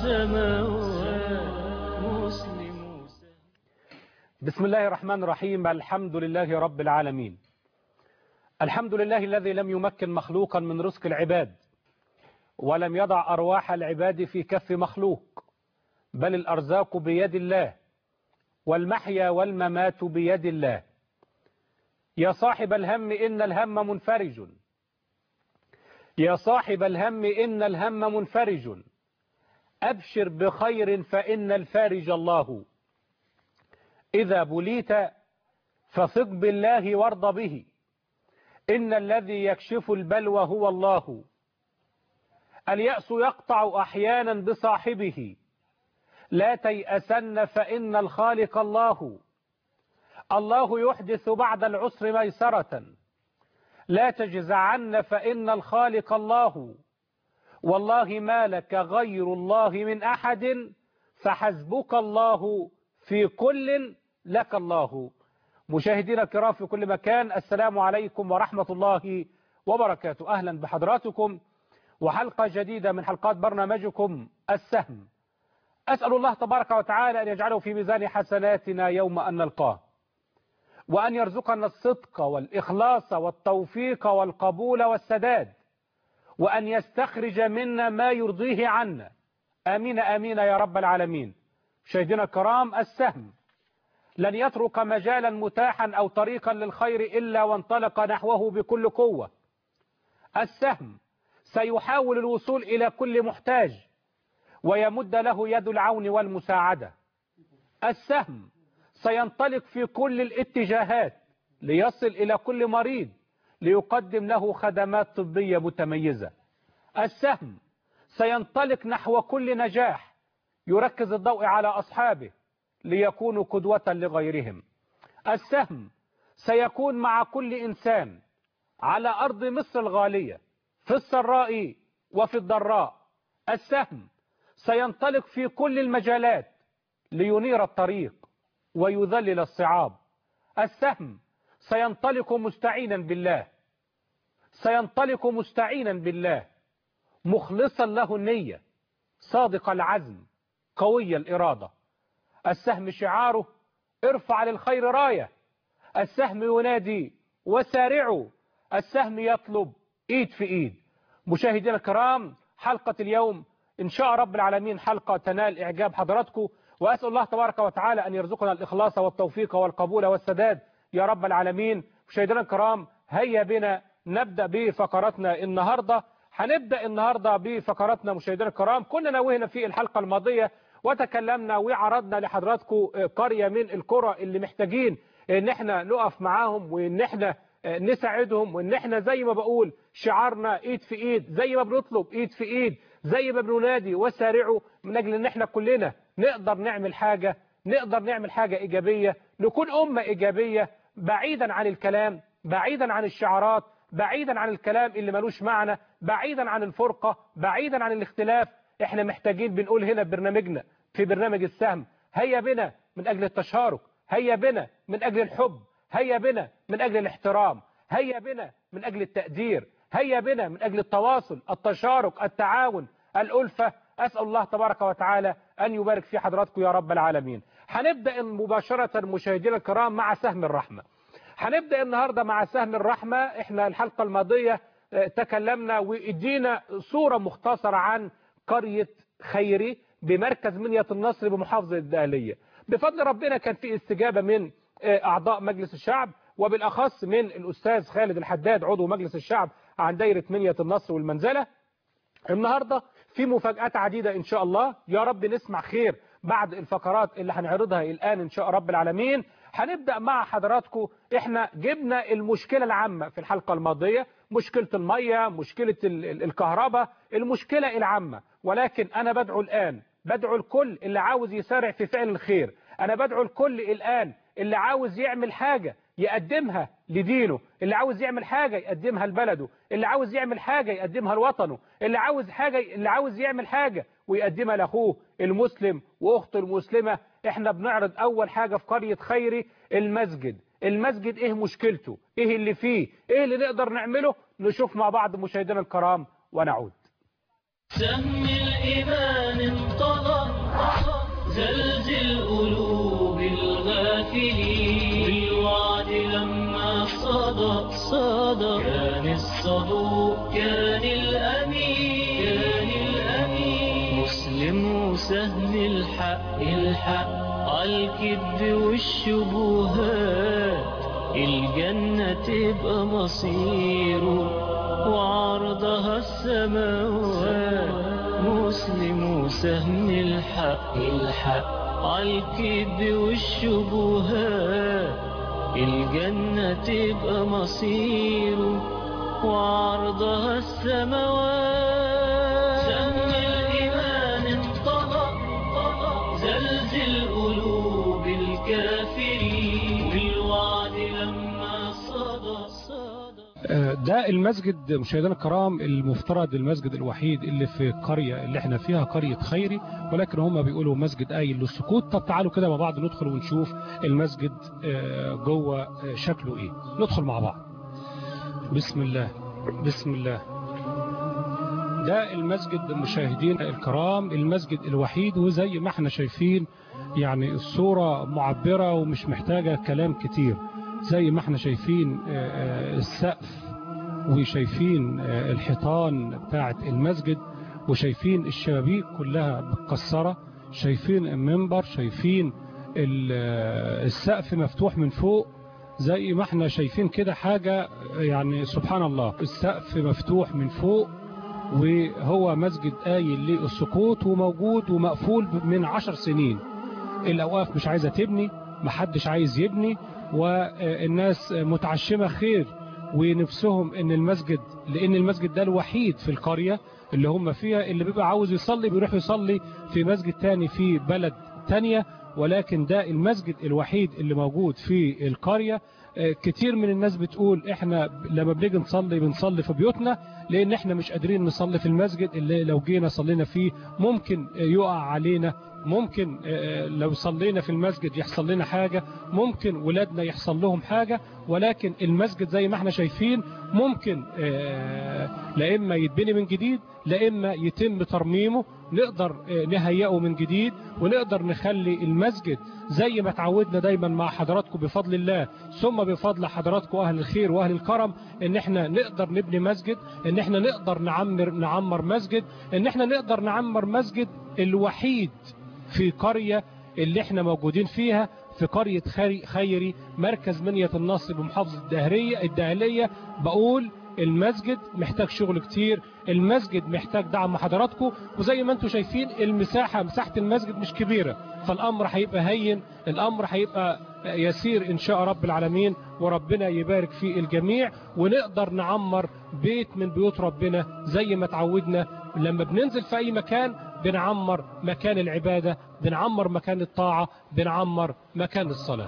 سماوات مسلم بسم الله الرحمن الرحيم الحمد لله رب العالمين الحمد لله الذي لم يمكن مخلوقا من رزق العباد ولم يضع أرواح العباد في كف مخلوق بل الأرزاق بيد الله والمحيا والممات بيد الله يا صاحب الهم إن الهم منفرج يا صاحب الهم إن الهم منفرج أبشر بخير فإن الفارج الله إذا بليت فثق بالله وارض به إن الذي يكشف البلوى هو الله اليأس يقطع أحيانا بصاحبه لا تيأسن فإن الخالق الله الله يحدث بعد العسر ميسرة لا تجزعن فإن الخالق الله والله ما لك غير الله من أحد فحسبك الله في كل لك الله مشاهدينا الكرام في كل مكان السلام عليكم ورحمة الله وبركاته أهلا بحضراتكم وحلقة جديدة من حلقات برنامجكم السهم أسأل الله تبارك وتعالى أن يجعله في ميزان حسناتنا يوم أن نلقاه وأن يرزقنا الصدق والإخلاص والتوفيق والقبول والسداد وأن يستخرج منا ما يرضيه عنا آمين آمين يا رب العالمين مشاهدينا الكرام السهم لن يترك مجالا متاحا أو طريقا للخير إلا وانطلق نحوه بكل قوة السهم سيحاول الوصول إلى كل محتاج ويمد له يد العون والمساعدة السهم سينطلق في كل الاتجاهات ليصل إلى كل مريض ليقدم له خدمات طبية متميزة السهم سينطلق نحو كل نجاح يركز الضوء على أصحابه ليكونوا قدوة لغيرهم السهم سيكون مع كل إنسان على أرض مصر الغالية في السراء وفي الضراء السهم سينطلق في كل المجالات لينير الطريق ويذلل الصعاب السهم سينطلق مستعينا بالله سينطلق مستعينا بالله مخلصا له النية صادق العزم قوي الإرادة السهم شعاره ارفع للخير راية السهم ينادي وسارعوا السهم يطلب ايد في ايد مشاهدينا الكرام حلقة اليوم ان شاء رب العالمين حلقة تنال اعجاب حضراتكم واسأل الله تبارك وتعالى ان يرزقنا الاخلاص والتوفيق والقبول والسداد يا رب العالمين مشاهدينا الكرام هيا بنا نبدأ بفقراتنا النهاردة هنبدأ النهاردة بفقراتنا مشاهدينا الكرام كنا نوهنا في الحلقة الماضية وتكلمنا وعرضنا لحضراتكم قرية من القرى اللي محتاجين ان احنا نقف معاهم وان احنا نساعدهم وان احنا زي ما بقول شعارنا ايد في ايد زي ما بنطلب ايد في ايد زي ما بننادي وسارعوا من اجل ان احنا كلنا نقدر نعمل حاجة نقدر نعمل حاجة ايجابية نكون امة ايجابية بعيدا عن الكلام بعيدا عن الشعارات بعيدا عن الكلام اللي ملوش معنى بعيدا عن الفرقة بعيدا عن الاختلاف احنا محتاجين بنقول هنا برنامجنا في برنامج السهم هيا بنا من اجل التشارك هيا بنا من اجل الحب هيا بنا من اجل الاحترام هيا بنا من اجل التقدير هيا بنا من اجل التواصل التشارك التعاون الألفة أسأل الله تبارك وتعالى أن يبارك في حضراتكم يا رب العالمين هنبدأ مباشرة مشاهدينا الكرام مع سهم الرحمة هنبدأ النهاردة مع سهم الرحمة احنا الحلقة الماضية تكلمنا وادينا صورة مختصرة عن قرية خيري بمركز منية النصر بمحافظة الدقهلية بفضل ربنا كان في استجابة من أعضاء مجلس الشعب وبالأخص من الأستاذ خالد الحداد عضو مجلس الشعب عن دايرة منية النصر والمنزلة النهاردة في مفاجآت عديدة إن شاء الله يا رب نسمع خير بعد الفقرات اللي هنعرضها الآن إن شاء رب العالمين هنبدأ مع حضراتكم احنا جبنا المشكلة العامة في الحلقة الماضية مشكلة المية مشكلة الكهرباء المشكلة العامة ولكن أنا بدعو الآن بدعو الكل اللي عاوز يسارع في فعل الخير أنا بدعو الكل الآن اللي عاوز يعمل حاجة يقدمها لدينه اللي عاوز يعمل حاجة يقدمها لبلده اللي عاوز يعمل حاجة يقدمها لوطنه اللي عاوز حاجة اللي عاوز يعمل حاجة ويقدمها لأخوه المسلم وأخته المسلمة احنا بنعرض أول حاجة في قرية خيري المسجد المسجد ايه مشكلته ايه اللي فيه ايه اللي نقدر نعمله نشوف مع بعض مشاهدينا الكرام ونعود سهم الإيمان انطلق زلزل قلوب الغافلين بالوعد لما صدى صدى كان الصدوق كان الأمين كان الأمين مسلم وسهم الحق الحق عالكذب والشبهات الجنة تبقى مصيره وعرضها السماوات مسلم وسهم الحق الحق عالكذب والشبهات الجنة تبقى مصيره وعرضها السماوات سهم الإيمان انطلق زلزل قلوب الكافرين بالوعد لما صدى صدى ده المسجد مشاهدينا الكرام المفترض المسجد الوحيد اللي في القرية اللي احنا فيها قرية خيري ولكن هم بيقولوا مسجد قايل للسكوت طب تعالوا كده مع بعض ندخل ونشوف المسجد آه، جوه آه، شكله ايه ندخل مع بعض بسم الله بسم الله ده المسجد مشاهدينا الكرام المسجد الوحيد وزي ما احنا شايفين يعني الصورة معبرة ومش محتاجة كلام كتير زي ما احنا شايفين آه، آه، السقف وشايفين آه، الحيطان بتاعة المسجد وشايفين الشبابيك كلها متكسرة شايفين المنبر شايفين ال- آه، السقف مفتوح من فوق زي ما احنا شايفين كده حاجة يعني سبحان الله السقف مفتوح من فوق وهو مسجد قايل للسقوط وموجود ومقفول من عشر سنين الأوقاف مش عايزة تبني محدش عايز يبني والناس متعشمة خير ونفسهم ان المسجد لان المسجد ده الوحيد في القرية اللي هم فيها اللي بيبقى عاوز يصلي بيروح يصلي في مسجد تاني في بلد تانية ولكن ده المسجد الوحيد اللي موجود في القرية آه، كتير من الناس بتقول احنا لما بنيجي نصلي بنصلي في بيوتنا لان احنا مش قادرين نصلي في المسجد اللي لو جينا صلينا فيه ممكن آه، يقع علينا ممكن آه، لو صلينا في المسجد يحصل لنا حاجة ممكن ولادنا يحصل لهم حاجة ولكن المسجد زي ما احنا شايفين ممكن آه، لا إما يتبني من جديد لا إما يتم ترميمه نقدر آه، نهيئه من جديد ونقدر نخلي المسجد زي ما تعودنا دايما مع حضراتكم بفضل الله ثم بفضل حضراتكم أهل الخير وأهل الكرم إن احنا نقدر نبني مسجد إن احنا نقدر نعمر نعمر مسجد إن احنا نقدر نعمر مسجد الوحيد في قرية اللي احنا موجودين فيها في قرية خيري, خيري مركز منية النصر بمحافظة الدهرية الدهلية بقول المسجد محتاج شغل كتير المسجد محتاج دعم حضراتكم وزي ما انتم شايفين المساحة مساحة المسجد مش كبيرة فالأمر هيبقى هين الأمر هيبقى يسير إن شاء رب العالمين وربنا يبارك في الجميع ونقدر نعمر بيت من بيوت ربنا زي ما تعودنا لما بننزل في أي مكان بنعمر مكان العبادة بنعمر مكان الطاعة بنعمر مكان الصلاة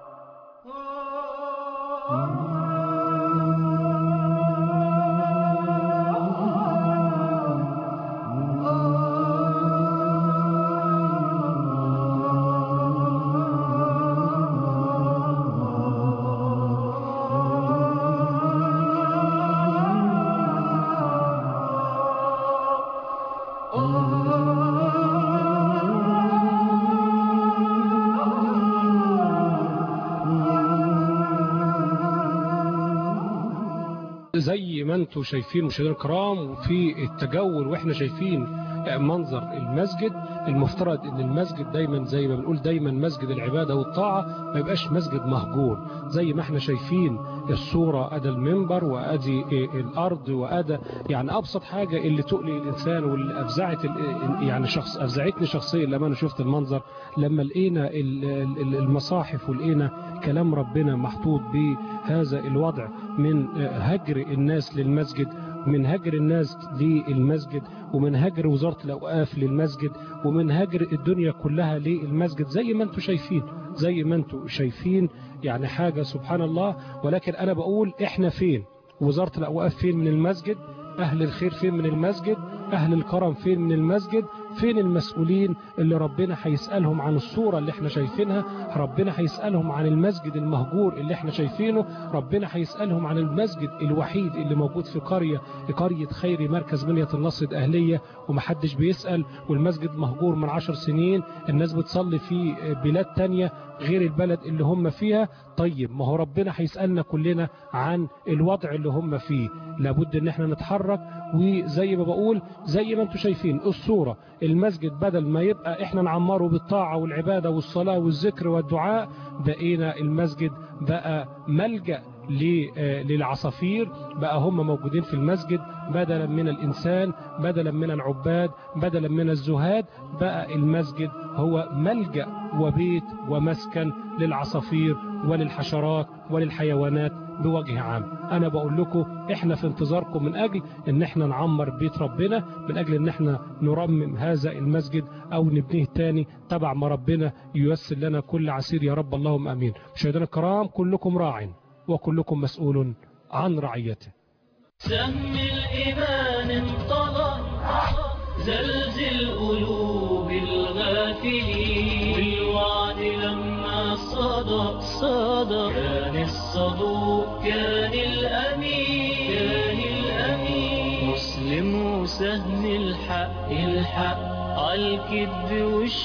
زي ما انتم شايفين مشاهدينا الكرام وفي التجول واحنا شايفين منظر المسجد المفترض ان المسجد دايما زي ما بنقول دايما مسجد العبادة والطاعة ما يبقاش مسجد مهجور زي ما احنا شايفين الصورة ادى المنبر وادي الارض وادى يعني ابسط حاجة اللي تؤلي الانسان واللي افزعت ال- يعني شخص افزعتني شخصيا لما انا شفت المنظر لما لقينا ال- ال- المصاحف ولقينا كلام ربنا محطوط بهذا الوضع من هجر الناس للمسجد من هجر الناس للمسجد ومن هجر وزارة الأوقاف للمسجد ومن هجر الدنيا كلها للمسجد زي ما انتم شايفين زي ما انتم شايفين يعني حاجة سبحان الله ولكن أنا بقول إحنا فين وزارة الأوقاف فين من المسجد أهل الخير فين من المسجد أهل الكرم فين من المسجد فين المسؤولين اللي ربنا هيسألهم عن الصورة اللي احنا شايفينها ربنا هيسألهم عن المسجد المهجور اللي احنا شايفينه ربنا هيسألهم عن المسجد الوحيد اللي موجود في قرية قرية خيري مركز بنية النصر الأهلية ومحدش بيسأل والمسجد مهجور من عشر سنين الناس بتصلي في بلاد تانية غير البلد اللي هم فيها طيب ما هو ربنا هيسألنا كلنا عن الوضع اللي هم فيه لابد ان احنا نتحرك وزي ما بقول زي ما انتم شايفين الصورة المسجد بدل ما يبقى احنا نعمره بالطاعة والعبادة والصلاة والذكر والدعاء بقينا المسجد بقى ملجأ للعصافير بقى هم موجودين في المسجد بدلا من الإنسان بدلا من العباد بدلا من الزهاد بقى المسجد هو ملجأ وبيت ومسكن للعصافير وللحشرات وللحيوانات بوجه عام انا بقول لكم احنا في انتظاركم من اجل ان احنا نعمر بيت ربنا من اجل ان احنا نرمم هذا المسجد او نبنيه تاني تبع ما ربنا ييسر لنا كل عسير يا رب اللهم امين مشاهدينا الكرام كلكم راع وكلكم مسؤول عن رعيته سهم الإيمان انطلق زلزل قلوب الغافلين والوعد لما صدق صدق كان الصدوق كان الأمين كان الأمين مسلم وسهم الحق الحق عالكذب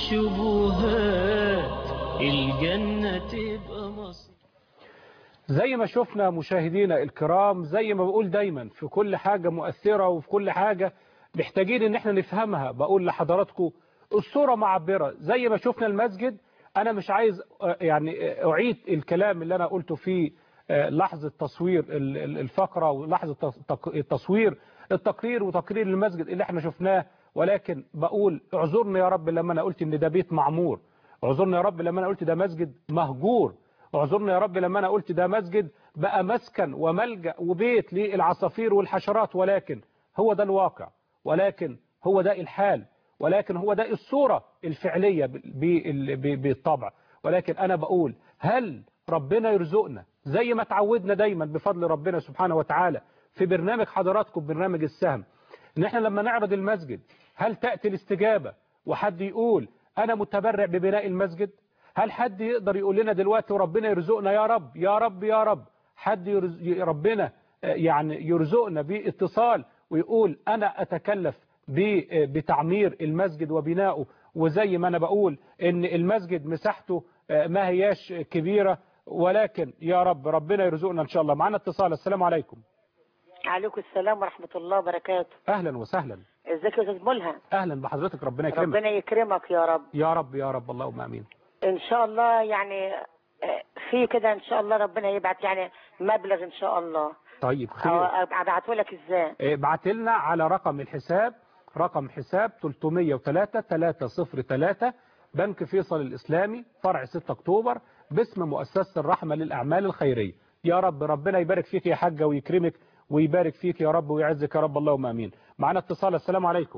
والشبهات الجنة تبقى مصر زي ما شفنا مشاهدينا الكرام زي ما بقول دايما في كل حاجة مؤثرة وفي كل حاجة محتاجين ان احنا نفهمها بقول لحضراتكم الصورة معبرة زي ما شفنا المسجد انا مش عايز يعني اعيد الكلام اللي انا قلته في لحظة تصوير الفقرة ولحظة تصوير التقرير وتقرير المسجد اللي احنا شفناه ولكن بقول اعذرني يا رب لما انا قلت ان ده بيت معمور اعذرني يا رب لما انا قلت ده مسجد مهجور اعذرني يا رب لما انا قلت ده مسجد بقى مسكن وملجأ وبيت للعصافير والحشرات ولكن هو ده الواقع ولكن هو ده الحال ولكن هو ده الصورة الفعلية بالطبع ولكن أنا بقول هل ربنا يرزقنا زي ما تعودنا دايما بفضل ربنا سبحانه وتعالى في برنامج حضراتكم برنامج السهم ان احنا لما نعرض المسجد هل تأتي الاستجابة وحد يقول انا متبرع ببناء المسجد هل حد يقدر يقول لنا دلوقتي وربنا يرزقنا يا رب يا رب يا رب حد يرز... ربنا يعني يرزقنا باتصال ويقول أنا أتكلف بتعمير المسجد وبنائه وزي ما أنا بقول إن المسجد مساحته ما هياش كبيرة ولكن يا رب ربنا يرزقنا إن شاء الله معنا اتصال السلام عليكم عليكم السلام ورحمة الله وبركاته أهلا وسهلا ازيك يا استاذ ملهم أهلا بحضرتك ربنا يكرمك ربنا يكرمك يا رب يا رب يا رب اللهم آمين ان شاء الله يعني في كده ان شاء الله ربنا يبعت يعني مبلغ ان شاء الله طيب خير ابعته لك ازاي ابعت لنا على رقم الحساب رقم حساب 303 303 بنك فيصل الإسلامي فرع 6 أكتوبر باسم مؤسسة الرحمة للأعمال الخيرية يا رب ربنا يبارك فيك يا حاجة ويكرمك ويبارك فيك يا رب ويعزك يا رب اللهم امين معنا اتصال السلام عليكم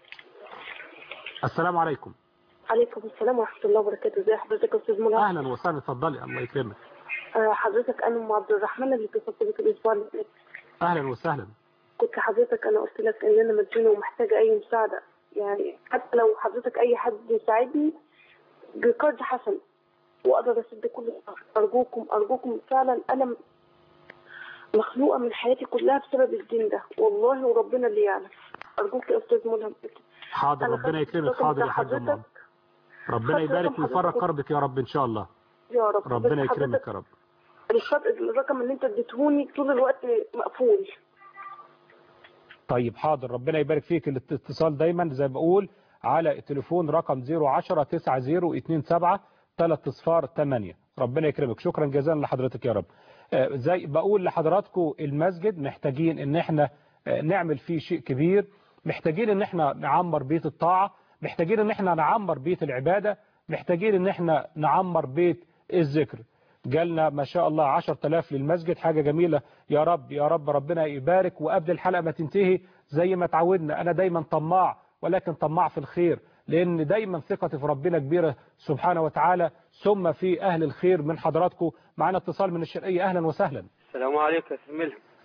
السلام عليكم عليكم السلام ورحمة الله وبركاته ازي حضرتك يا استاذ منى اهلا وسهلا اتفضلي الله يكرمك آه، حضرتك انا ام عبد الرحمن اللي اتصلت بك الاسبوع اللي فات اهلا وسهلا كنت حضرتك انا قلت لك ان انا مدينه ومحتاجه اي مساعده يعني حتى لو حضرتك اي حد يساعدني بقرض حسن واقدر اسد كل الشهر. ارجوكم ارجوكم فعلا انا مخلوقه من حياتي كلها بسبب الدين ده والله وربنا اللي يعلم ارجوك يا استاذ ملهم حاضر أنا ربنا خدت يكرمك الرقم حاضر بتاع يا حاج حضرتك. الله ربنا خدت يبارك رقم ويفرج حضرتك. كربك يا رب ان شاء الله يا رب ربنا بس يكرمك حضرتك يا رب الشرط الرقم اللي انت اديتهوني طول الوقت مقفول طيب حاضر ربنا يبارك فيك الاتصال دايما زي ما بقول على التليفون رقم 010 9027 3 صفار 8 ربنا يكرمك شكرا جزيلا لحضرتك يا رب آه، زي بقول لحضراتكم المسجد محتاجين ان احنا آه، نعمل فيه شيء كبير محتاجين ان احنا نعمر بيت الطاعة محتاجين ان احنا نعمر بيت العبادة محتاجين ان احنا نعمر بيت الذكر جالنا ما شاء الله 10000 للمسجد حاجة جميلة يا رب يا رب ربنا يبارك وقبل الحلقة ما تنتهي زي ما تعودنا أنا دايما طماع ولكن طماع في الخير لأن دايما ثقتي في ربنا كبيرة سبحانه وتعالى ثم في أهل الخير من حضراتكم معنا اتصال من الشرقية أهلا وسهلا السلام عليكم يا سميل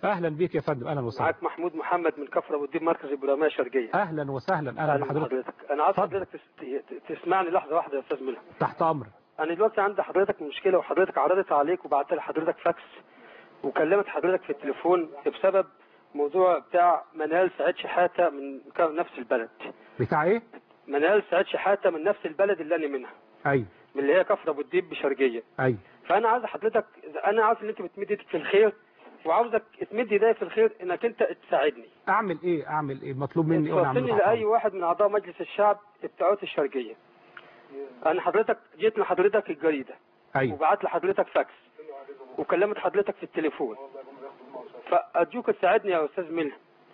اهلا بيك يا فندم اهلا وسهلا معاك محمود محمد من كفر ابو الدين مركز البراميه الشرقيه اهلا وسهلا اهلا بحضرتك انا عايز اتفضل. حضرتك تس- تسمعني لحظه واحده يا استاذ ملهم تحت امر انا دلوقتي عندي حضرتك مشكله وحضرتك عرضت عليك وبعت لحضرتك فاكس وكلمت حضرتك في التليفون بسبب موضوع بتاع منال سعيد شحاته من كان نفس البلد بتاع ايه منال سعيد شحاته من نفس البلد اللي انا منها ايوه من اللي هي كفر ابو الديب بشرقيه ايوه فانا عايز حضرتك انا عارف ان انت بتمد ايدك في الخير وعاوزك تمد ايديا في الخير انك انت تساعدني اعمل ايه اعمل ايه مطلوب مني وانا توصلني اعمله لاي واحد من اعضاء مجلس الشعب بتاعت الشرقيه انا حضرتك جيت لحضرتك الجريده ايوه وبعت لحضرتك فاكس وكلمت حضرتك في التليفون فارجوك تساعدني يا استاذ ملهم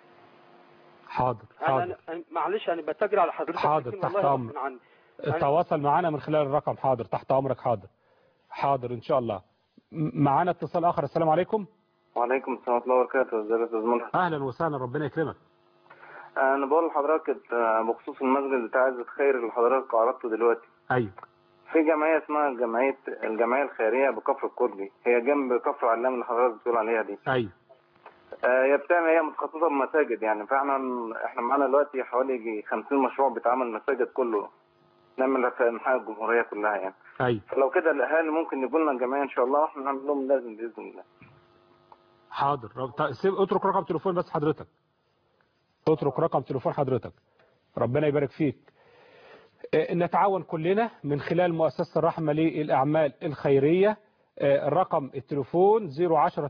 حاضر انا حاضر أنا- معلش انا بتجري على حضرتك حاضر، لكن تحت والله أمر. غصب عني. أنا- تواصل معنا من خلال الرقم حاضر تحت امرك حاضر حاضر ان شاء الله م- معانا اتصال اخر السلام عليكم وعليكم السلام ورحمة الله وبركاته ازيك يا استاذ ملحم اهلا وسهلا ربنا يكرمك انا بقول لحضرتك آه، بخصوص المسجد بتاع عزة خير اللي حضرتك عرضته دلوقتي ايوه في جمعية اسمها جمعية الجمعية الخيرية بكفر الكردي هي جنب كفر علام اللي حضرتك بتقول عليها دي ايوه آه، هي بتعمل هي متخصصة بمساجد يعني فاحنا احنا معانا دلوقتي حوالي يجي 50 مشروع بيتعمل مساجد كله نعمل في انحاء الجمهورية كلها يعني ايوه فلو كده الاهالي ممكن يقول لنا الجمعية ان شاء الله واحنا نعمل لهم لازم باذن الله حاضر رب- ط- سيب اترك رقم تليفون بس حضرتك اترك رقم تليفون حضرتك ربنا يبارك فيك آه، نتعاون كلنا من خلال مؤسسة الرحمة للأعمال الخيرية آه، الرقم التليفون 010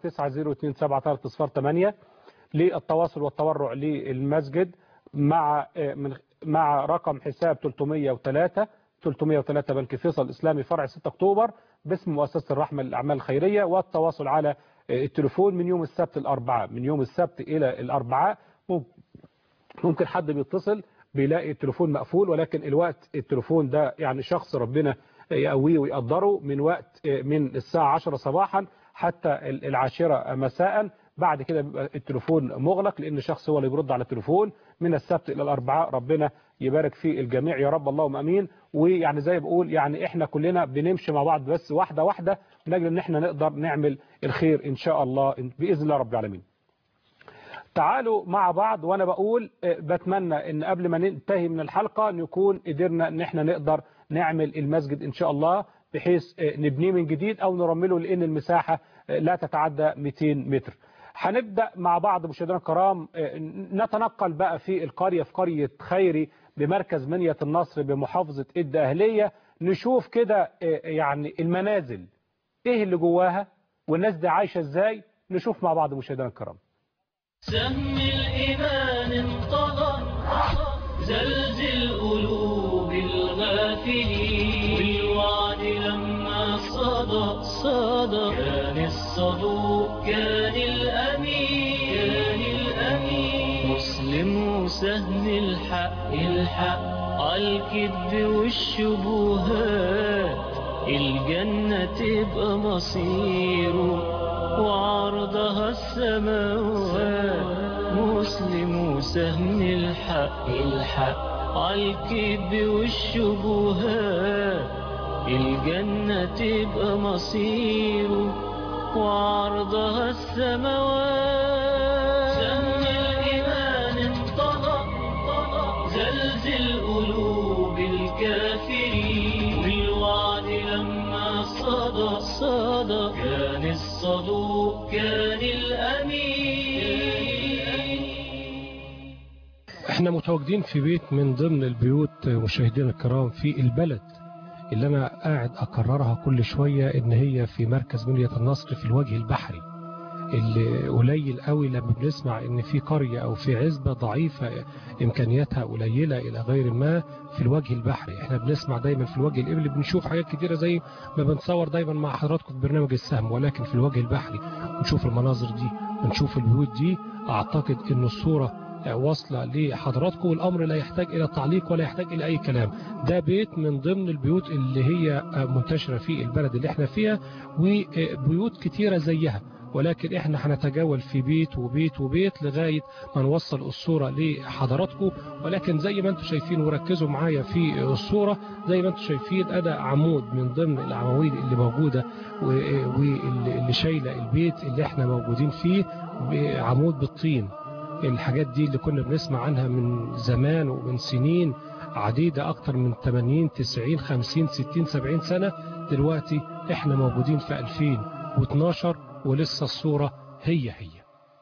902 للتواصل والتبرع للمسجد مع آه، من مع رقم حساب 303 303 بنك فيصل الإسلامي فرع 6 أكتوبر باسم مؤسسة الرحمة للأعمال الخيرية والتواصل على آه، التليفون من يوم السبت الأربعاء من يوم السبت إلى الأربعاء ممكن ممكن حد بيتصل بيلاقي التليفون مقفول ولكن الوقت التليفون ده يعني شخص ربنا يقويه ويقدره من وقت من الساعة 10 صباحا حتى العاشرة مساء بعد كده بيبقى التليفون مغلق لأن شخص هو اللي بيرد على التليفون من السبت إلى الأربعاء ربنا يبارك في الجميع يا رب اللهم أمين ويعني زي بقول يعني إحنا كلنا بنمشي مع بعض بس واحدة واحدة من أجل إن إحنا نقدر نعمل الخير إن شاء الله بإذن الله رب العالمين تعالوا مع بعض وانا بقول آه، بتمنى ان قبل ما ننتهي من الحلقة نكون قدرنا ان احنا نقدر نعمل المسجد ان شاء الله بحيث آه، نبنيه من جديد او نرمله لان المساحة آه، لا تتعدى 200 متر هنبدأ مع بعض مشاهدينا الكرام آه، نتنقل بقى في القرية في قرية خيري بمركز منية النصر بمحافظة الدقهلية نشوف كده آه، يعني المنازل ايه اللي جواها والناس دي عايشة ازاي نشوف مع بعض مشاهدينا الكرام سهم الإيمان انطلق زلزل قلوب الغافلين بالوعد لما صدى صدى كان الصدوق كان الأمين كان الأمين مسلم وسهم الحق الحق عالكذب والشبهات الجنة تبقى مصيره وعرضها السماوات مسلم وسهم الحق الحق عالكذب والشبهات الجنة تبقى مصيره وعرضها السماوات سهم الإيمان انطلق زلزل قلوب الكافرين والوعد لما صدى صدى كان الصدوق كان الأمين احنا متواجدين في بيت من ضمن البيوت مشاهدينا الكرام في البلد اللي انا قاعد اكررها كل شوية ان هي في مركز منية النصر في الوجه البحري اللي قليل قوي لما بنسمع ان في قرية او في عزبة ضعيفة امكانياتها قليلة الى غير ما في الوجه البحري احنا بنسمع دايما في الوجه الابلي بنشوف حاجات كتيرة زي ما بنصور دايما مع حضراتكم في برنامج السهم ولكن في الوجه البحري بنشوف المناظر دي بنشوف البيوت دي اعتقد ان الصورة واصلة لحضراتكم والأمر لا يحتاج إلى تعليق ولا يحتاج إلى أي كلام ده بيت من ضمن البيوت اللي هي منتشرة في البلد اللي احنا فيها وبيوت كتيرة زيها ولكن احنا هنتجول في بيت وبيت وبيت لغاية ما نوصل الصورة لحضراتكم ولكن زي ما انتم شايفين وركزوا معايا في الصورة زي ما انتم شايفين انا عمود من ضمن العواميد اللي موجودة واللي شايلة البيت اللي احنا موجودين فيه عمود بالطين الحاجات دي اللي كنا بنسمع عنها من زمان ومن سنين عديدة أكتر من 80 90 50 60 70 سنة دلوقتي احنا موجودين في 2012 ولسه الصورة هي هي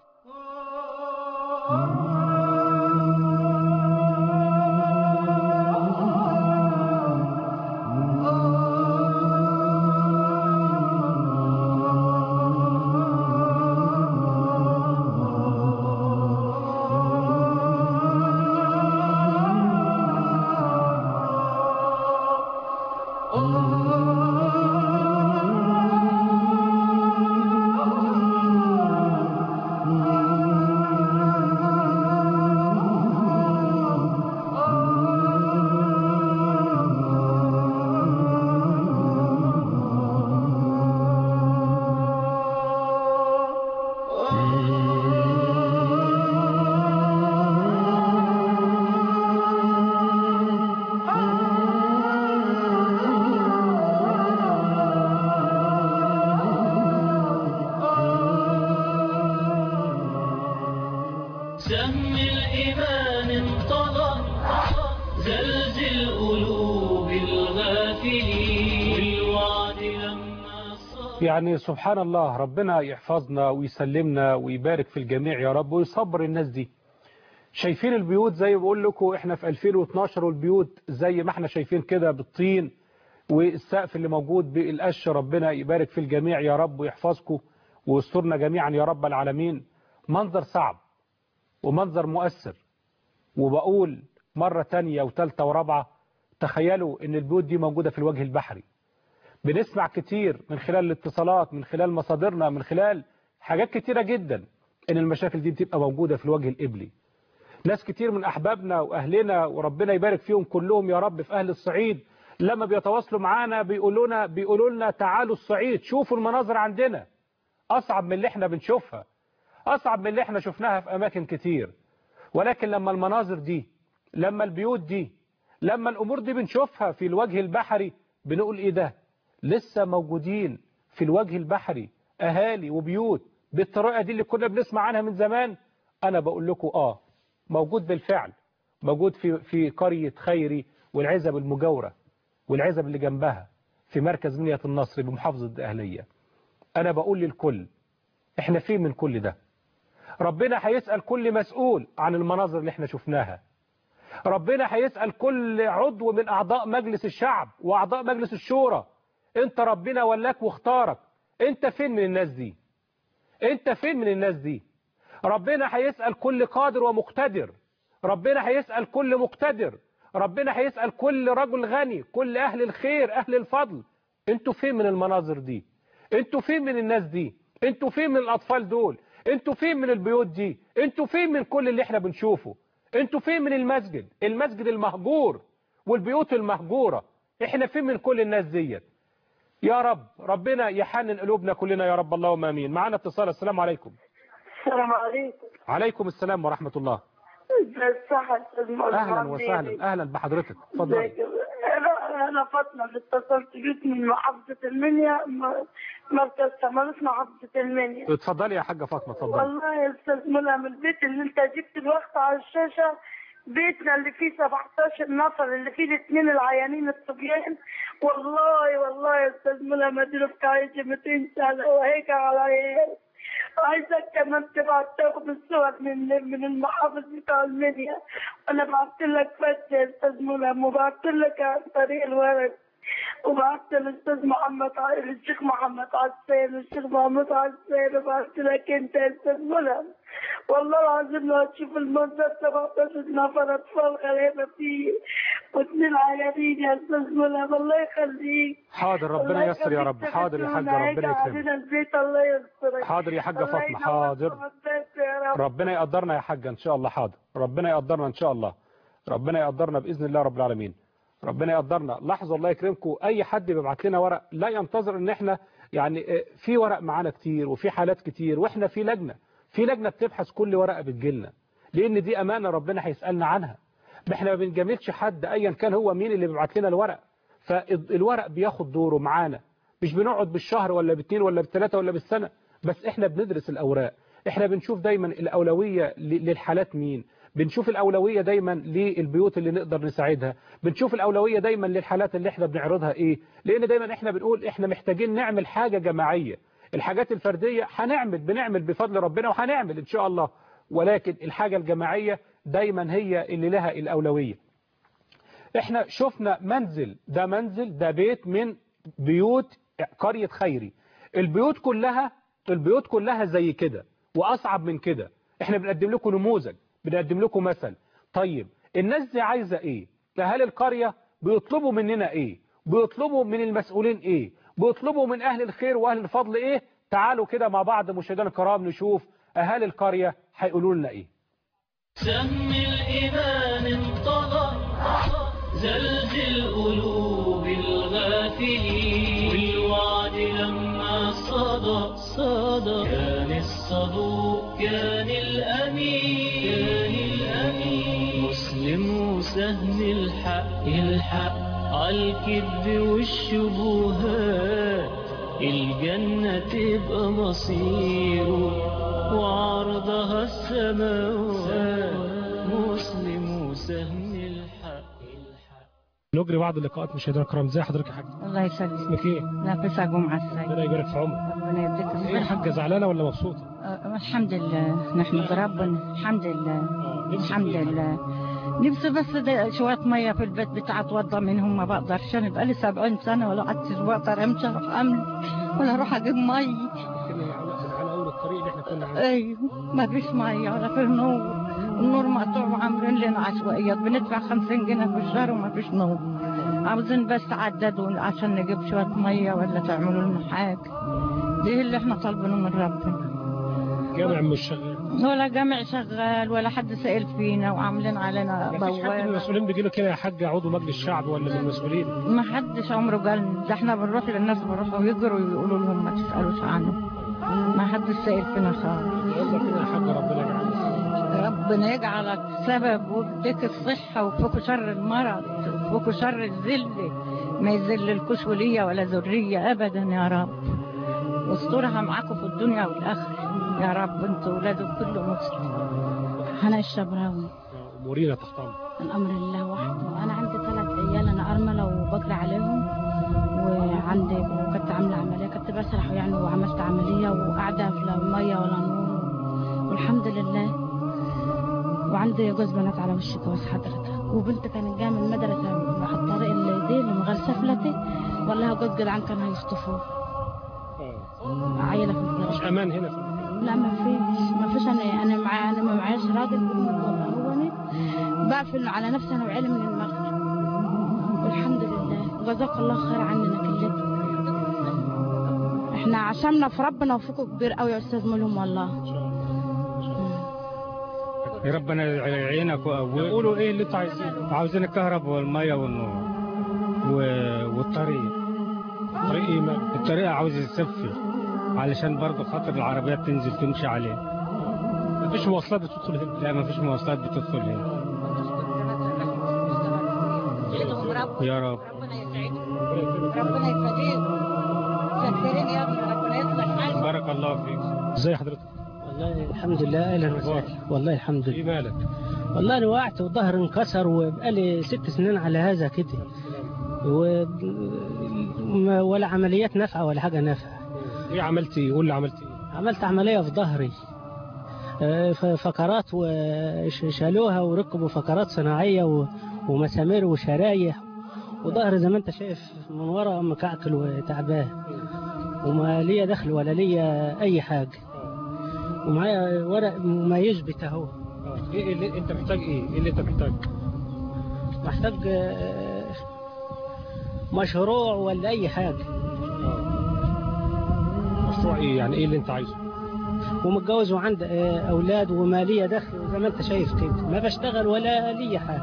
سهم الإيمان انطلق زلزل قلوب الغافلين والوعد لما صار يعني سبحان الله ربنا يحفظنا ويسلمنا ويبارك في الجميع يا رب ويصبر الناس دي شايفين البيوت زي ما بقول لكم احنا في 2012 والبيوت زي ما احنا شايفين كده بالطين والسقف اللي موجود بالقش ربنا يبارك في الجميع يا رب ويحفظكم ويسترنا جميعا يا رب العالمين منظر صعب ومنظر مؤثر وبقول مرة تانية وتالتة ورابعة تخيلوا ان البيوت دي موجودة في الوجه البحري بنسمع كتير من خلال الاتصالات من خلال مصادرنا من خلال حاجات كتيرة جدا ان المشاكل دي بتبقى موجودة في الوجه الإبلي ناس كتير من أحبابنا وأهلنا وربنا يبارك فيهم كلهم يا رب في أهل الصعيد لما بيتواصلوا معانا بيقولوا لنا بيقولوا لنا تعالوا الصعيد شوفوا المناظر عندنا أصعب من اللي احنا بنشوفها أصعب من اللي احنا شفناها في أماكن كتير ولكن لما المناظر دي لما البيوت دي لما الأمور دي بنشوفها في الوجه البحري بنقول إيه ده لسه موجودين في الوجه البحري أهالي وبيوت بالطريقة دي اللي كنا بنسمع عنها من زمان أنا بقول لكم آه موجود بالفعل موجود في في قرية خيري والعزب المجاورة والعزب اللي جنبها في مركز منية النصر بمحافظة الأهلية أنا بقول للكل إحنا فين من كل ده ربنا هيسأل كل مسؤول عن المناظر اللي احنا شفناها ربنا هيسأل كل عضو من أعضاء مجلس الشعب وأعضاء مجلس الشورى انت ربنا ولاك واختارك انت فين من الناس دي انت فين من الناس دي ربنا هيسأل كل قادر ومقتدر ربنا هيسأل كل مقتدر ربنا هيسأل كل رجل غني كل أهل الخير أهل الفضل انتوا فين من المناظر دي انتوا فين من الناس دي انتوا فين من الأطفال دول انتوا فين من البيوت دي انتوا فين من كل اللي احنا بنشوفه انتوا فين من المسجد المسجد المهجور والبيوت المهجورة احنا فين من كل الناس ديت يا رب ربنا يحنن قلوبنا كلنا يا رب اللهم امين معانا اتصال السلام عليكم السلام عليكم عليكم السلام ورحمة الله الصحة اهلا وسهلا اهلا بحضرتك اتفضلي انا انا فاطمه اللي اتصلت بيك من محافظه المنيا م- مركز تمارس محافظه المنيا اتفضلي يا حاجة فاطمة اتفضلي والله يا استاذ ملهم البيت اللي انت جبت الوقت على الشاشه بيتنا اللي فيه 17 نفر اللي فيه الاثنين العيانين الصبيان والله والله يا استاذ ملهم ادرك عايشه 200 سنه وهيك على عيال عايزك كمان تبعت تاخد الصور من من المحافظ بتاع المنيا انا بعت لك فتح يا استاذ ملهم وبعت لك عن طريق الورق وبعت للاستاذ محمد ع- للشيخ محمد عسان والشيخ محمد عسان وبعت لك انت يا استاذ ملهم والله العظيم لو تشوف المنظر 17 نفر اطفال غلابه فيه واثنين عيانين يا استاذ ملهم الله يخليك حاضر ربنا الله ييسر يا رب يخليك حاضر يا حاجة تكرمنا، ربنا هيجي يكرمك علينا البيت الله يسترك حاضر يا حاجة الله فاطمة ينور حاضر البيت يا رب ربنا يقدرنا يا حاجة ان شاء الله حاضر ربنا يقدرنا ان شاء الله ربنا يقدرنا باذن الله رب العالمين ربنا يقدرنا لحظة الله يكرمكم اي حد بيبعت لنا ورق لا ينتظر ان احنا يعني آه، في ورق معانا كتير وفي حالات كتير واحنا في لجنة في لجنة بتبحث كل ورقة بتجيلنا لان دي امانة ربنا هيسألنا عنها ما احنا ما بنجاملش حد ايا كان هو مين اللي بيبعت لنا الورق فالورق بياخد دوره معانا مش بنقعد بالشهر ولا بالاتنين ولا بالثلاثة ولا بالسنة بس احنا بندرس الاوراق احنا بنشوف دايما الاولوية ل- للحالات مين بنشوف الأولوية دايما للبيوت اللي نقدر نساعدها بنشوف الأولوية دايما للحالات اللي احنا بنعرضها ايه لأن دايما احنا بنقول احنا محتاجين نعمل حاجة جماعية الحاجات الفردية هنعمل بنعمل بفضل ربنا وهنعمل ان شاء الله ولكن الحاجة الجماعية دايما هي اللي لها الأولوية احنا شفنا منزل ده منزل ده بيت من بيوت قرية خيري البيوت كلها البيوت كلها زي كده وأصعب من كده احنا بنقدم لكم نموذج بنقدم لكم مثل طيب الناس دي عايزة ايه اهالي القرية بيطلبوا مننا ايه بيطلبوا من المسؤولين ايه بيطلبوا من اهل الخير واهل الفضل ايه تعالوا كده مع بعض مشاهدينا الكرام نشوف اهالي القرية هيقولوا لنا ايه سم الإيمان انطلق زلزل قلوب الغافلين والوعد لما صدى صدى كان الصدوق كان الأمين كان الأمين مسلم وسهم الحق الحق عالكذب والشبهات الجنة تبقى مصيره وعرضها السماوات مسلم وسهم الحق نجري بعض اللقاءات مشاهدينا الكرام ازي حضرتك يا حاج الله يسلمك اسمك ايه نافسة جمعة السيد ربنا يبارك في عمرك ربنا يديك ايه يا الصحة حاجه زعلانه ولا مبسوطه آه، الحمد لله نحمد ربنا الحمد لله اه نفسك الحمد إيه؟ لله نفسي بس ده شوية مية في البيت بتاع اتوضى منهم ما بقدرش انا بقالي 70 سنة ولا قعدتش بقدر امشي اروح املي ولا اروح اجيب مية كنا على على اول الطريق اللي احنا كنا عليه ايوه ما فيش مية ولا في نور النور مقطوع وعاملين لنا عشوائيات بندفع 50 جنيه في الشهر وما فيش نور عاوزين بس تعددوا عشان نجيب شوية مية ولا تعملوا لنا حاجة دي اللي احنا طالبينه من ربنا جامع مش شغال ولا جامع شغال ولا حد سائل فينا وعاملين علينا مفيش حد من بوابة المسؤولين بيجي له كده يا حاج عضو مجلس الشعب ولا من المسؤولين ما حدش عمره قال ده احنا بنروح للناس بنروحوا يجروا ويقولوا لهم ما تسألوش عنه ما حدش سائل فينا خالص يلا كده يا حاج ربنا يجعلك ربنا يجعلك سبب ويديك الصحة وفوق شر المرض وفوق شر الذل ما يذللكوش ولية ولا ذرية أبدا يا رب واسترها معاكم في الدنيا والآخرة يا رب انتوا ولاد كل مسلم أنا الشبراوي امورينا تحت امر الأمر لله وحده أنا عندي ثلاث عيال أنا أرملة وبقرا عليهم وعندي وكنت عاملة عملية كنت بسرح يعني وعملت عملية وقاعدة في لا مية ولا نور والحمد لله وعندي جوز بنات على وش جواز حضرتك وبنت كانت جايه من المدرسة على الطريق اللي دي من غير سفلتي والله جوز جدعان كان هيخطفوه اه عيلة في مش الزرع امان هنا في المكان. لا ما فيش ما فيش انا انا معايا انا ما معياش راجل هوني بقفل على نفسي انا وعيلي من المغرب والحمد لله وجزاك الله خير عننا كلنا احنا عشمنا في ربنا وفيكم كبير قوي يا استاذ ملهم والله يا ربنا يعينك ويقويك قولوا ايه اللي انتوا عايزينه عاوزين الكهرباء والميه والنور و... والطريق طريق ايه مال الطريق عاوز يتصفي علشان برضه خاطر العربيات تنزل تمشي عليه مفيش مواصلات بتدخل هنا لا مفيش مواصلات بتدخل هنا يا رب ربنا يسعدكم ربنا يفديكم شكرين يا ابني ربنا يصلح حالكم بارك الله فيك ازي حضرتك والله الحمد لله اهلا وسهلا والله الحمد ايه لله مالك والله انا وقعت وظهر انكسر وبقالي ست سنين على هذا كده و... ما- ولا عمليات نافعه ولا حاجه نافعه ايه عملت ايه قول لي عملت ايه عملت عمليه في ظهري آه، ف- فقرات وشالوها وركبوا فقرات صناعيه و... ومسامير وشرايح وظهري زي ما انت شايف من ورا مكعكل وتعبان وما ليا دخل ولا ليا اي حاجه ومعايا ورق ما يثبت اهو اه ايه اللي انت محتاج ايه ايه اللي انت محتاج محتاج آه، مشروع ولا اي حاجه مشروع ايه يعني ايه اللي انت عايزه ومتجوز وعندي آه، اولاد وماليه دخل زي ما انت شايف كده ما بشتغل ولا لي حاجه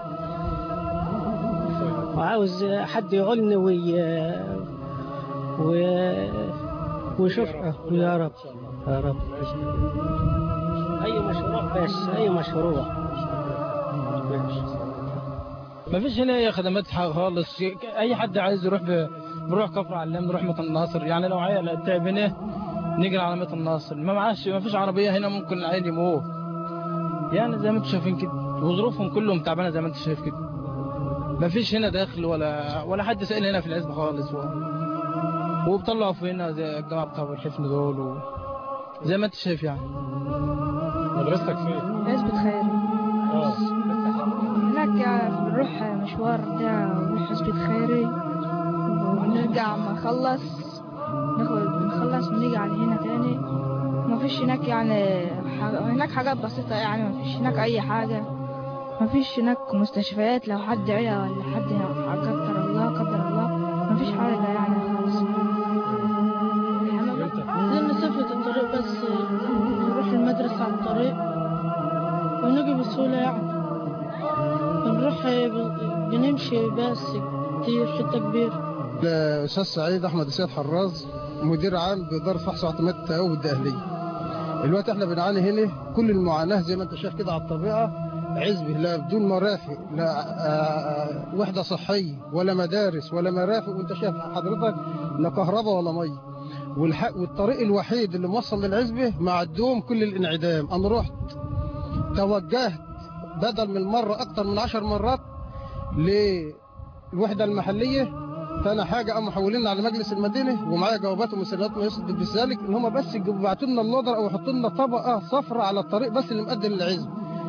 وعاوز آه، حد يعولني وي و ويشوف يا رب يا رب اي مشروع بس اي مشروع ما فيش هنا اي خدمات ح- خالص اي حد عايز يروح ب... بنروح كفر علام نروح ميت الناصر يعني لو عيل تعب هنا نجري على ميت الناصر ما معاش ما فيش عربيه هنا ممكن العيل يموت يعني زي ما انتم شايفين كده وظروفهم كلهم تعبانه زي ما انت شايف كده ما فيش هنا دخل ولا ولا حد سائل هنا في العزبه خالص و... وبيطلعوا فينا زي الجماعه بتوع الحفن دول و... زي ما انت شايف يعني مدرستك فين؟ عزبة خيري اه هناك يعني بنروح مشوار ده نروح عزبة خيري ونرجع ما نخلص ناخد نخلص ونيجي على هنا تاني ما فيش هناك يعني حاجة هناك حاجات بسيطة يعني ما فيش هناك أي حاجة ما فيش هناك مستشفيات لو حد عيا ولا حد قدر الله قدر الله ما فيش حاجة يعني خالص لأن مسافة الطريق بس نروح المدرسة على الطريق ونجي بسهولة يعني بنروح ب- بنمشي بس كتير حتة كبيرة الأستاذ سعيد أحمد السيد حراز مدير عام بإدارة فحص واعتماد التهوب الداخلية. الوقت احنا بنعاني هنا كل المعاناة زي ما انت شايف كده على الطبيعة عزبة لا بدون مرافق لا آه، آه، وحدة صحية ولا مدارس ولا مرافق وانت شايف حضرتك لا كهرباء ولا مية والحق والطريق الوحيد اللي موصل للعزبة مع الدوم كل الانعدام انا رحت توجهت بدل من المرة اكتر من عشر مرات للوحدة المحلية تاني حاجة قاموا محولين على مجلس المدينة ومعايا جوابات ومسلمات ما يثبت بذلك ان هم بس يبعتوا لنا اللودر او يحطوا لنا طبقة صفراء على الطريق بس اللي مقدم للعزب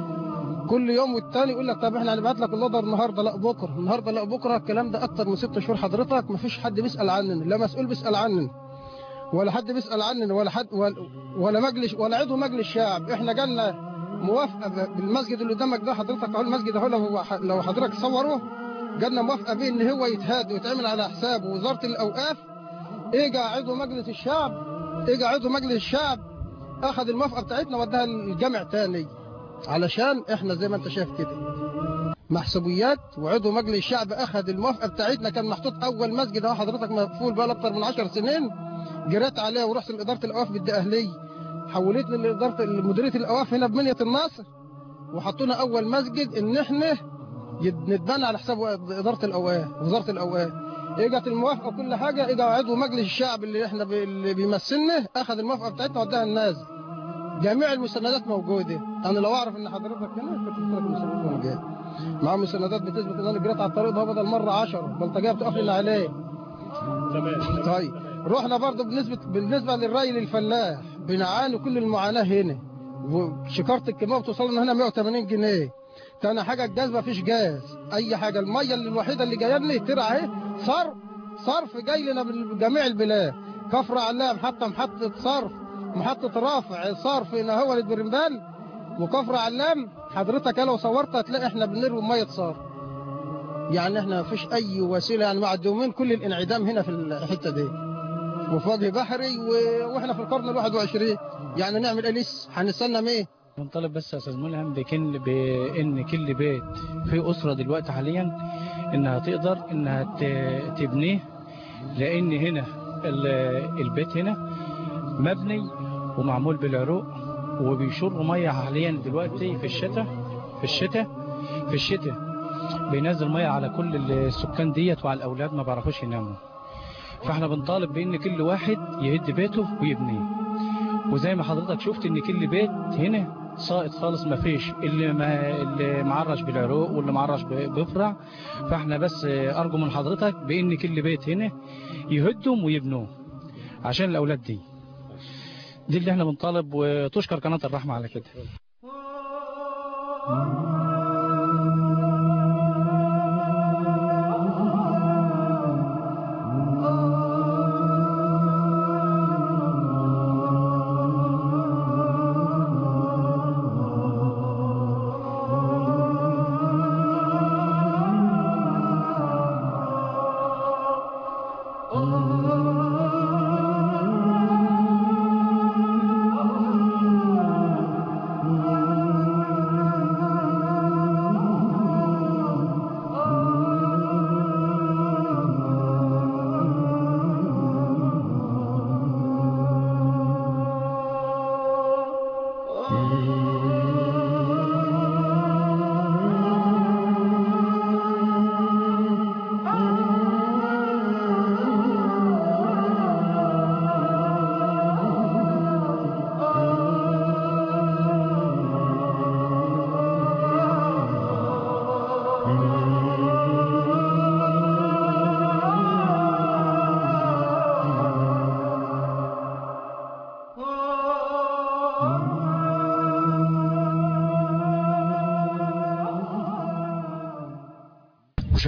كل يوم والتاني يقول لك طب احنا هنبعت لك اللودر النهارده لا بكره النهارده لا بكره الكلام ده اكتر من ست شهور حضرتك مفيش حد بيسال عننا لا مسؤول بيسال عننا ولا حد بيسال عننا ولا حد ولا, ولا مجلس ولا عضو مجلس شعب احنا جالنا موافقه ب- بالمسجد اللي قدامك ده حضرتك اهو المسجد اهو لو لو حضرتك تصوره جالنا موافقه بيه ان هو يتهاد ويتعمل على حساب وزاره الاوقاف اجى عضو مجلس الشعب اجى عضو مجلس الشعب اخذ الموافقه بتاعتنا وداها الجامع تاني علشان احنا زي ما انت شايف كده محسوبيات وعضو مجلس الشعب اخذ الموافقه بتاعتنا كان محطوط اول مسجد اهو حضرتك مقفول بقى اكتر من 10 سنين جريت عليه ورحت لاداره الاوقاف بالدقهليه حولتني لاداره مديريه الاوقاف هنا بمنيه الناصر وحطونا اول مسجد ان احنا يد- نتبنى على حساب اداره الاوقاف وزاره الاوقاف اجت الموافقه وكل حاجه اجى عضو مجلس الشعب اللي احنا بي- اللي بيمثلنا اخذ الموافقه بتاعتنا وداها الناس جميع المستندات موجوده انا لو اعرف ان حضرتك هنا كنت قلت لك المستندات وانا جاي مع مستندات بتثبت ان انا جريت على الطريق ده بدل مره 10 بلطجيه بتقف لنا عليه تمام طيب رحنا برضو بالنسبه بالنسبه للري للفلاح بنعاني كل المعاناه هنا وشكاره الكيماوي بتوصل لنا هنا 180 جنيه تاني حاجه الجاز ما فيش جاز اي حاجه الميه اللي الوحيده اللي جايه لنا ترعى اهي صرف صرف جاي لنا من جميع البلاد كفر علام حتى محطه صرف محطه رافع صرف هنا هو البرمبال وكفر علام حضرتك لو صورت هتلاقي احنا بنروي ميه صرف يعني احنا مفيش اي وسيله يعني معدومين كل الانعدام هنا في الحته دي وفي وجه بحري و... واحنا في القرن ال 21 يعني نعمل ايه لسه هنستنى مين بنطالب بس يا استاذ ملهم بكن بان كل بيت في اسره دلوقتي حاليا انها تقدر انها ت- تبنيه لان هنا ال- البيت هنا مبني ومعمول بالعروق وبيشروا ميه حاليا دلوقتي في الشتاء في الشتاء في الشتاء بينزل ميه على كل السكان ديت وعلى الاولاد ما بيعرفوش يناموا فاحنا بنطالب بان كل واحد يهد بيته ويبنيه وزي ما حضرتك شفت ان كل بيت هنا ساقط خالص ما فيش اللي ما اللي معرش بالعروق واللي معرش ب- بفرع فاحنا بس ارجو من حضرتك بان كل بيت هنا يهدهم ويبنوه عشان الاولاد دي دي اللي احنا بنطالب وتشكر قناه الرحمه على كده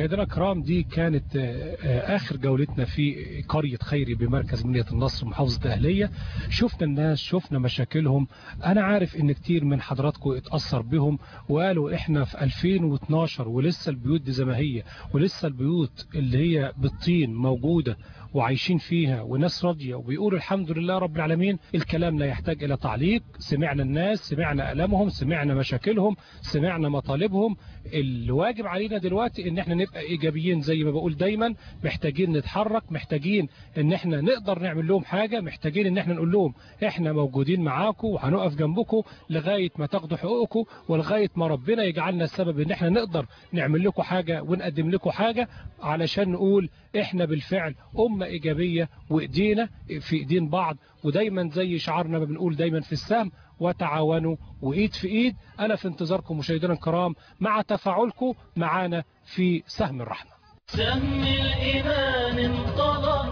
مشاهدينا الكرام دي كانت آه، آه، آخر جولتنا في قرية خيري بمركز منية النصر محافظة أهلية شفنا الناس شفنا مشاكلهم أنا عارف إن كتير من حضراتكم اتأثر بهم وقالوا إحنا في 2012 ولسه البيوت دي زي ما هي ولسه البيوت اللي هي بالطين موجودة وعايشين فيها وناس راضية وبيقولوا الحمد لله رب العالمين الكلام لا يحتاج إلى تعليق سمعنا الناس سمعنا ألمهم سمعنا مشاكلهم سمعنا مطالبهم الواجب علينا دلوقتي ان احنا نبقى ايجابيين زي ما بقول دايما محتاجين نتحرك محتاجين ان احنا نقدر نعمل لهم حاجة محتاجين ان احنا نقول لهم احنا موجودين معاكم وهنقف جنبكم لغاية ما تاخدوا حقوقكم ولغاية ما ربنا يجعلنا السبب ان احنا نقدر نعمل لكم حاجة ونقدم لكم حاجة علشان نقول احنا بالفعل امة ايجابية وايدينا في ايدين بعض ودايما زي شعارنا ما بنقول دايما في السهم وتعاونوا وايد في ايد انا في انتظاركم مشاهدينا الكرام مع تفاعلكم معانا في سهم الرحمة سهم الإيمان انطلق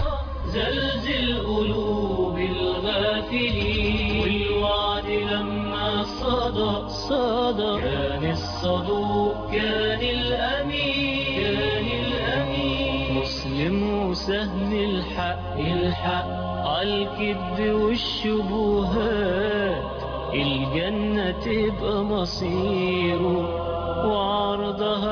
زلزل قلوب الغافلين والوعد لما صدى صدى كان الصدوق كان الأمين كان الأمين مسلم وسهم الحق الحق عالكذب والشبهات الجنة تبقى مصيره وعرضها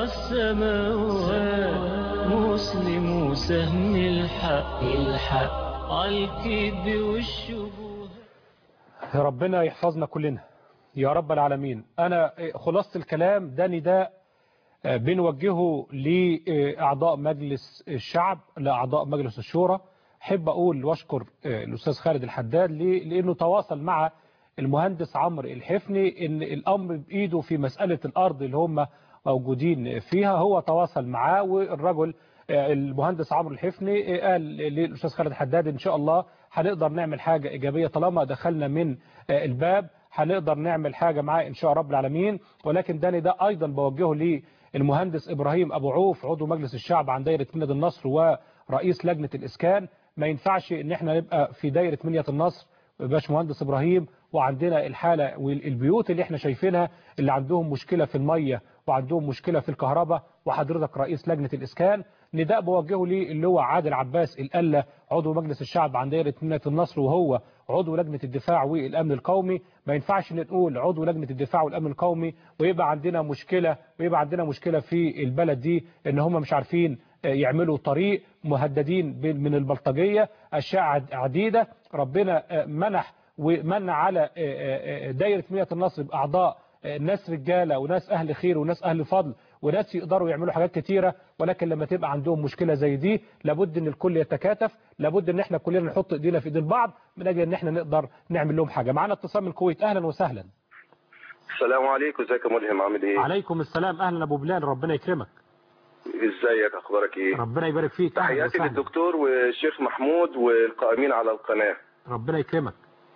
السماوات مسلم وسهم الحق الحق عالكذب والشبهات يا ربنا يحفظنا كلنا يا رب العالمين أنا خلاصة الكلام ده نداء آه، بنوجهه لأعضاء مجلس الشعب لأعضاء مجلس الشورى أحب أقول وأشكر آه، الأستاذ خالد الحداد ليه؟ لأنه تواصل مع المهندس عمرو الحفني إن الأمر بإيده في مسألة الأرض اللي هم موجودين فيها هو تواصل معاه والرجل آه، المهندس عمرو الحفني آه، قال للأستاذ خالد الحداد إن شاء الله هنقدر نعمل حاجة إيجابية طالما دخلنا من آه، الباب هنقدر نعمل حاجة معاه إن شاء رب العالمين ولكن ده ده أيضا بوجهه للمهندس إبراهيم أبو عوف عضو مجلس الشعب عن دايرة منية النصر ورئيس لجنة الإسكان ما ينفعش إن احنا نبقى في دايرة منية النصر باش مهندس إبراهيم وعندنا الحالة والبيوت اللي احنا شايفينها اللي عندهم مشكلة في المية وعندهم مشكلة في الكهرباء وحضرتك رئيس لجنة الإسكان نداء بوجهه ليه اللي هو عادل عباس القلة عضو مجلس الشعب عن دايرة منية النصر وهو عضو لجنة الدفاع والأمن القومي ما ينفعش نقول عضو لجنة الدفاع والأمن القومي ويبقى عندنا مشكلة ويبقى عندنا مشكلة في البلد دي ان هم مش عارفين يعملوا طريق مهددين من البلطجية أشياء عديدة ربنا منح ومنع على دايرة مية النصر بأعضاء ناس رجالة وناس أهل خير وناس أهل فضل وناس يقدروا يعملوا حاجات كتيرة ولكن لما تبقى عندهم مشكلة زي دي لابد ان الكل يتكاتف لابد ان احنا كلنا نحط ايدينا في ايدين بعض من اجل ان احنا نقدر نعمل لهم حاجة معنا اتصال من الكويت اهلا وسهلا السلام عليكم ازيك يا ملهم عامل ايه عليكم السلام اهلا ابو بلال ربنا يكرمك ازيك اخبارك ايه ربنا يبارك فيك أهلاً تحياتي وسهلاً. للدكتور والشيخ محمود والقائمين على القناة ربنا يكرمك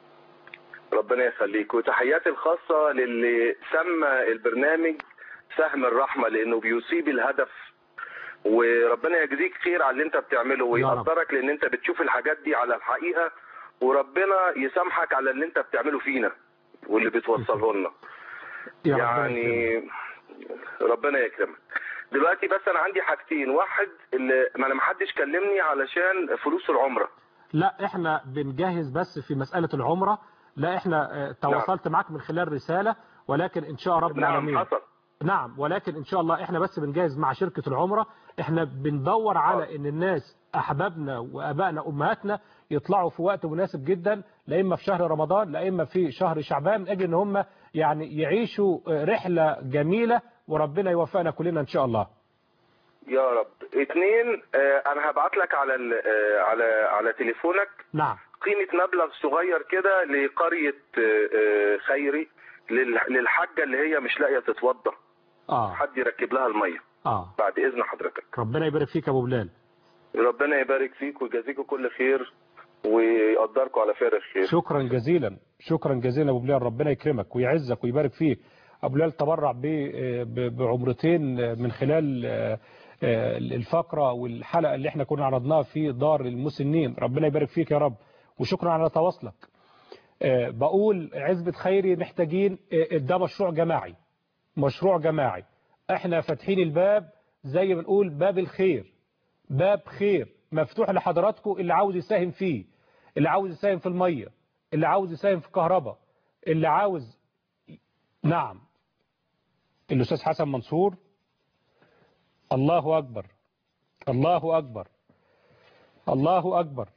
ربنا يخليك وتحياتي الخاصة للي سمى البرنامج سهم الرحمة لانه بيصيب الهدف وربنا يجزيك خير على اللي انت بتعمله ويقدرك لان انت بتشوف الحاجات دي على الحقيقة وربنا يسامحك على اللي انت بتعمله فينا واللي بتوصله لنا يا ربنا يعني ربنا يكرمك دلوقتي بس انا عندي حاجتين واحد اللي ما انا محدش كلمني علشان فلوس العمره لا احنا بنجهز بس في مسألة العمرة لا احنا آه، تواصلت معك من خلال رسالة ولكن ان شاء رب نعم العالمين حصل نعم ولكن ان شاء الله احنا بس بنجهز مع شركة العمرة احنا بندور على ان الناس احبابنا وابائنا امهاتنا يطلعوا في وقت مناسب جدا لا اما في شهر رمضان لا اما في شهر شعبان من اجل ان هم يعني يعيشوا آه، رحلة جميلة وربنا يوفقنا كلنا ان شاء الله يا رب اتنين آه انا هبعت لك على ال- آه على على تليفونك نعم قيمه مبلغ صغير كده لقريه آه آه خيري لل- للحاجه اللي هي مش لاقيه تتوضى اه حد يركب لها الميه اه بعد اذن حضرتك ربنا يبارك فيك يا ابو بلال ربنا يبارك فيك ويجازيكم كل خير ويقدركم على فارغ خير شكرا جزيلا شكرا جزيلا ابو بلال ربنا يكرمك ويعزك ويبارك فيك ابو بلال تبرع ب- ب- بعمرتين من خلال آه، آه، الفقرة والحلقة اللي احنا كنا عرضناها في دار المسنين ربنا يبارك فيك يا رب وشكرا على تواصلك آه، بقول عزبة خيري محتاجين آه، ده مشروع جماعي مشروع جماعي احنا فاتحين الباب زي ما بنقول باب الخير باب خير مفتوح لحضراتكم اللي عاوز يساهم فيه اللي عاوز يساهم في المية اللي عاوز يساهم في الكهرباء اللي عاوز نعم الأستاذ حسن منصور الله أكبر الله أكبر الله أكبر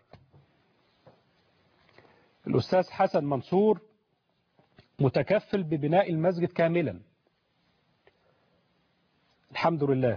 الأستاذ حسن منصور متكفل ببناء المسجد كاملا الحمد لله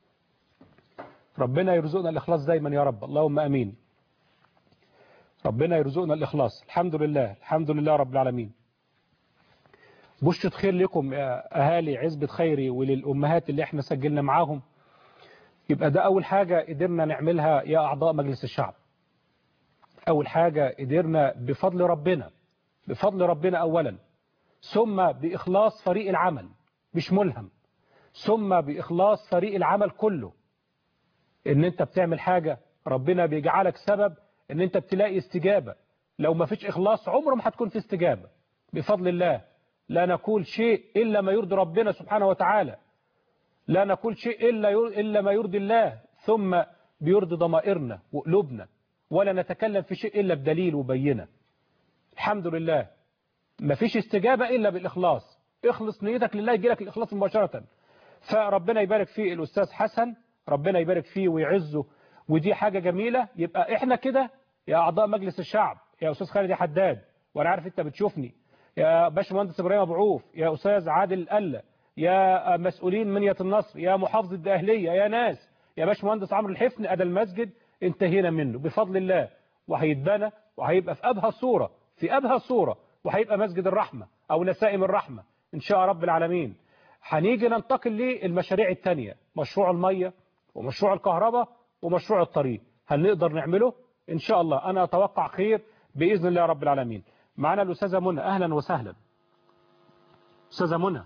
ربنا يرزقنا الإخلاص دايما يا رب اللهم أمين ربنا يرزقنا الإخلاص الحمد لله الحمد لله رب العالمين بشرة خير لكم يا أهالي عزبة خيري وللأمهات اللي احنا سجلنا معاهم يبقى ده أول حاجة قدرنا نعملها يا أعضاء مجلس الشعب أول حاجة قدرنا بفضل ربنا بفضل ربنا أولا ثم بإخلاص فريق العمل مش ملهم ثم بإخلاص فريق العمل كله ان انت بتعمل حاجة ربنا بيجعلك سبب ان انت بتلاقي استجابة لو ما فيش اخلاص عمره ما هتكون في استجابة بفضل الله لا نقول شيء الا ما يرضي ربنا سبحانه وتعالى لا نقول شيء الا الا ما يرضي الله ثم بيرضي ضمائرنا وقلوبنا ولا نتكلم في شيء الا بدليل وبينه الحمد لله ما فيش استجابة الا بالاخلاص اخلص نيتك لله يجي لك الاخلاص مباشرة فربنا يبارك فيه الاستاذ حسن ربنا يبارك فيه ويعزه ودي حاجة جميلة يبقى احنا كده يا اعضاء مجلس الشعب يا استاذ خالد يا حداد وانا عارف انت بتشوفني يا باشمهندس ابراهيم ابو عوف يا استاذ عادل القله يا مسؤولين منية النصر يا محافظة الدقهلية يا ناس يا باشمهندس عمرو الحفن ادى المسجد انتهينا منه بفضل الله وهيتبنى وهيبقى في ابهى صورة في ابهى صورة وهيبقى مسجد الرحمة او نسائم الرحمة ان شاء رب العالمين هنيجي ننتقل للمشاريع التانية مشروع المية ومشروع الكهرباء ومشروع الطريق هل نقدر نعمله ان شاء الله انا اتوقع خير باذن الله رب العالمين معنا الاستاذه منى اهلا وسهلا استاذه منى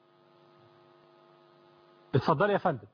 اتفضلي يا فندم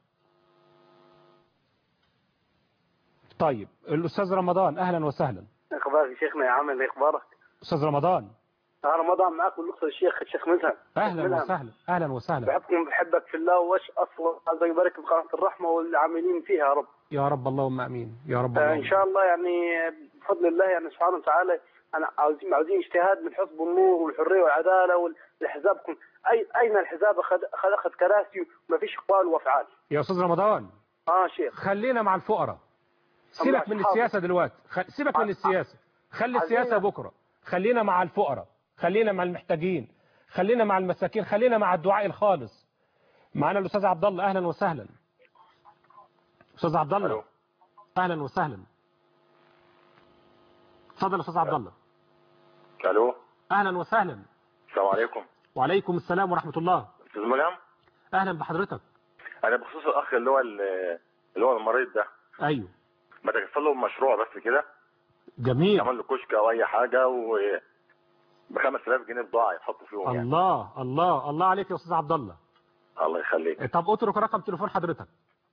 طيب الاستاذ رمضان اهلا وسهلا اخبارك يا شيخنا يا عامل ايه اخبارك استاذ رمضان انا رمضان معاك من الاقصر الشيخ الشيخ ملهم اهلا ملهم. وسهلا اهلا وسهلا بحبكم بحبك في الله وش اصلا الله يبارك في قناه الرحمه والعاملين فيها يا رب يا رب اللهم امين يا رب آه اللهم ان شاء الله يعني بفضل الله يعني سبحانه وتعالى انا عاوزين عاوزين اجتهاد من حزب النور والحريه والعداله والحزابكم اي اين الحزاب اخذ اخذ أخذ كراسي وما فيش اقوال وافعال يا استاذ رمضان اه شيخ خلينا مع الفقراء سيبك من حاضر. السياسة دلوقتي خ- سيبك من السياسة خلي عايزين- السياسة بكرة خلينا مع الفقراء خلينا مع المحتاجين خلينا مع المساكين خلينا مع الدعاء الخالص معنا الاستاذ عبد الله اهلا وسهلا استاذ عبد الله اهلا وسهلا اتفضل يا استاذ عبد الله الو اهلا وسهلا السلام عليكم وعليكم السلام ورحمة الله استاذ ملهم اهلا بحضرتك انا بخصوص الاخ اللي هو ال- اللي هو المريض ده ايوه ما تكفل له مشروع بس كده جميل يعمل له كشك او اي حاجه و ب 5000 جنيه بضاعه يحطوا فيهم يعني الله الله الله عليك يا استاذ عبد الله الله يخليك طب اترك رقم تليفون حضرتك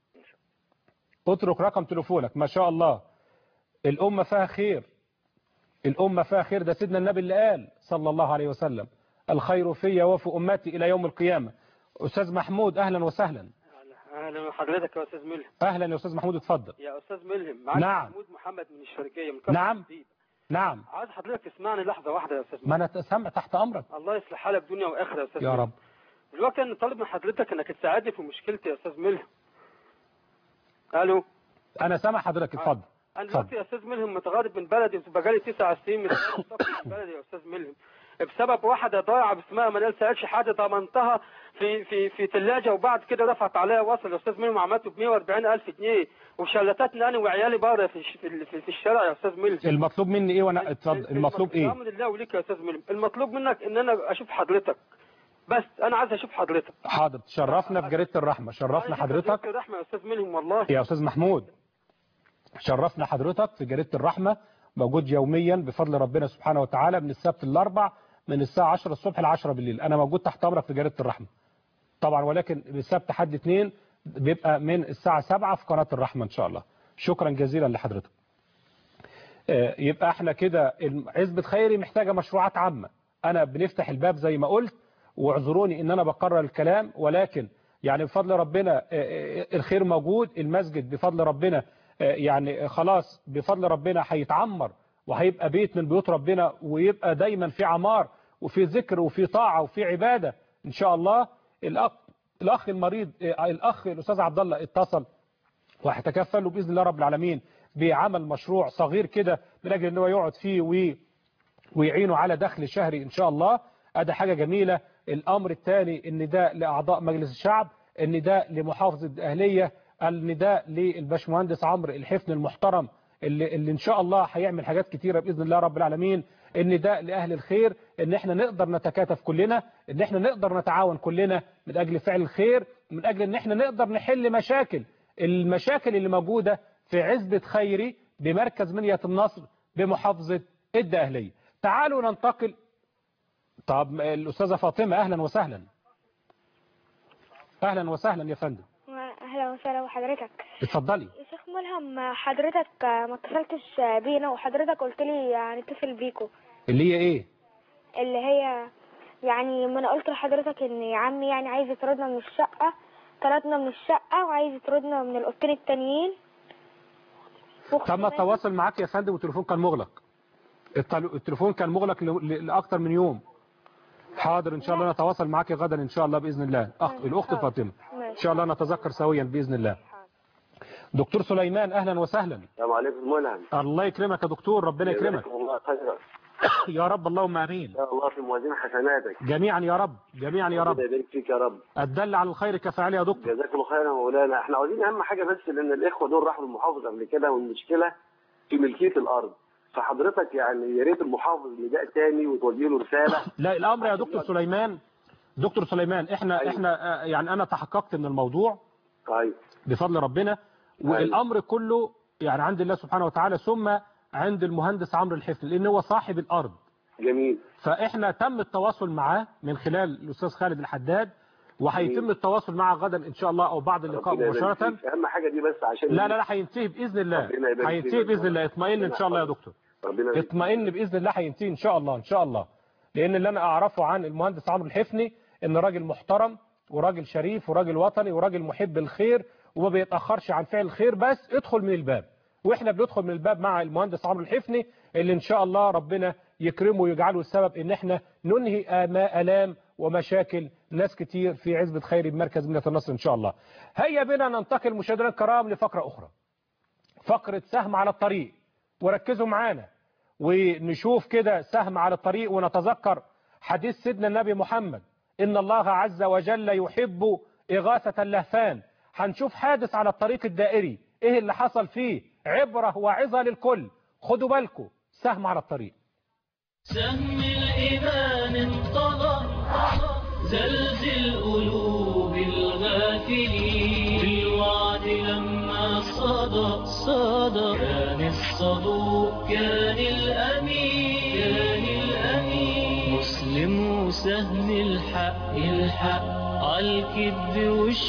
اترك رقم تليفونك ما شاء الله الأمة فيها خير الأمة فيها خير ده سيدنا النبي اللي قال صلى الله عليه وسلم الخير في وفي أمتي إلى يوم القيامة أستاذ محمود أهلا وسهلا اهلا بحضرتك يا استاذ ملهم أهلا يا أستاذ محمود اتفضل يا استاذ ملهم معاك نعم. محمود محمد من الشرقيه من كفر نعم الجديد. نعم عايز حضرتك تسمعني لحظه واحده يا استاذ ما أنا سامع تحت أمرك الله يصلح حالك دنيا واخره يا استاذ يا ملهم. رب دلوقتي انا طالب من حضرتك انك تساعدني في مشكلتي يا استاذ ملهم الو أنا سامع حضرتك اتفضل انا اتفضل دلوقتي يا استاذ ملهم متغرب من بلدي بقالي تسع سنين متغرب من بلدي يا استاذ ملهم بسبب واحدة ضايعة باسمها منال سألش حاجة ضمنتها في في في ثلاجة وبعد كده دفعت عليها وصل يا استاذ ملهم عملته ب 140 ألف جنيه وشلتتني أنا وعيالي بره في الش- في ال- في, في الشارع يا استاذ ملهم المطلوب مني إيه وأنا اتفضل المطلوب إيه الحمد لله وليك يا استاذ ملهم المطلوب منك ان انا اشوف حضرتك بس انا عايز اشوف حضرتك حاضر تشرفنا في جريدة الرحمة شرفنا حضرتك رحمة يا استاذ ملهم والله يا أستاذ محمود شرفنا حضرتك في جريدة الرحمة موجود يوميا بفضل ربنا سبحانه وتعالى من السبت الأربع من الساعة 10 الصبح ل 10 بالليل أنا موجود تحت أمرك في جريدة الرحمة طبعا ولكن السبت حد اثنين بيبقى من الساعة 7 في قناة الرحمة إن شاء الله شكرا جزيلا لحضرتك آه، يبقى احنا كده عزبة خيري محتاجة مشروعات عامة أنا بنفتح الباب زي ما قلت واعذروني إن أنا بقرر الكلام ولكن يعني بفضل ربنا آه، آه، الخير موجود المسجد بفضل ربنا آه، يعني خلاص بفضل ربنا هيتعمر وهيبقى بيت من بيوت ربنا ويبقى دايما في عمار وفي ذكر وفي طاعة وفي عبادة إن شاء الله الأخ الأخ المريض آه، الأخ الأستاذ عبد الله اتصل وهتكفل له باذن الله رب العالمين بعمل مشروع صغير كده من اجل ان هو يقعد فيه وي ويعينه على دخل شهري ان شاء الله ادي حاجه جميله الامر الثاني النداء لاعضاء مجلس الشعب النداء لمحافظه الاهليه النداء للباشمهندس عمرو الحفن المحترم اللي, اللي ان شاء الله هيعمل حاجات كتيره باذن الله رب العالمين النداء لاهل الخير ان احنا نقدر نتكاتف كلنا ان احنا نقدر نتعاون كلنا من اجل فعل الخير من اجل ان احنا نقدر نحل مشاكل المشاكل اللي موجودة في عزبة خيري بمركز منية النصر بمحافظة الدقهلية تعالوا ننتقل طب الأستاذة فاطمة أهلا وسهلا أهلا وسهلا يا فندم اهلا وسهلا بحضرتك اتفضلي يا شيخ ملهم حضرتك ما اتصلتش بينا وحضرتك قلت لي هنتصل بيكو اللي هي إيه اللي هي يعني ما انا قلت لحضرتك ان عمي يعني عايز يطردنا من الشقه طردنا من الشقه وعايز يطردنا من الاوضتين التانيين طب ما التواصل معاك يا فندم والتليفون كان مغلق التل- التليفون كان مغلق ل- ل- لأكتر من يوم حاضر إن شاء الله نتواصل معاك غدا إن شاء الله بإذن الله أخ الأخت فاطمة إن شاء الله نتذكر سويا بإذن الله دكتور سليمان أهلا وسهلا السلام عليكم ملهم الله يكرمك يا دكتور ربنا يكرمك جزاكم الله خيرا يا رب اللهم امين يا الله في موازين حسناتك جميعا يا رب جميعا يا رب ربنا يبارك فيك يا رب الدل على الخير كفاعل يا دكتور جزاكم الله خيرا يا مولانا احنا عاوزين اهم حاجه بس لان الاخوه دول راحوا المحافظ قبل كده والمشكله في ملكيه الارض فحضرتك يعني يا ريت المحافظ نداء تاني وتوجه له رساله لا الامر يا دكتور سليمان دكتور سليمان احنا احنا آه، يعني انا تحققت من الموضوع طيب بفضل ربنا والامر كله يعني عند الله سبحانه وتعالى ثم عند المهندس عمرو الحفل لان هو صاحب الارض جميل فاحنا تم التواصل معاه من خلال الاستاذ خالد الحداد وهيتم التواصل معه غدا ان شاء الله او بعد اللقاء ربنا يبارك مباشره فيك. اهم حاجه دي بس عشان لا لا لا هينتهي باذن الله ربنا يبارك هينتهي فيك. باذن الله اطمئن ان شاء الله يا دكتور ربنا يبارك اطمئن باذن الله هينتهي ان شاء الله ان شاء الله لان اللي انا اعرفه عن المهندس عمرو الحفني ان راجل محترم وراجل شريف وراجل وطني وراجل محب الخير وما بيتاخرش عن فعل الخير بس ادخل من الباب واحنا بندخل من الباب مع المهندس عمرو الحفني اللي ان شاء الله ربنا يكرمه ويجعله السبب ان احنا ننهي آما- الام ومشاكل ناس كتير في عزبة خيري بمركز منية النصر ان شاء الله هيا بنا ننتقل مشاهدينا الكرام لفقرة اخرى فقرة سهم على الطريق وركزوا معانا ونشوف كده سهم على الطريق ونتذكر حديث سيدنا النبي محمد إن الله عز وجل يحب إغاثة اللهفان هنشوف حادث على الطريق الدائري إيه اللي حصل فيه عبرة وعظة للكل خدوا بالكم سهم على الطريق سهم الإيمان انطلق زلزل قلوب الغافلين بالوعد لما صدى صدى كان الصدوق كان الأمين كان الأمين مسلم وسهم الحق الحق عالكذب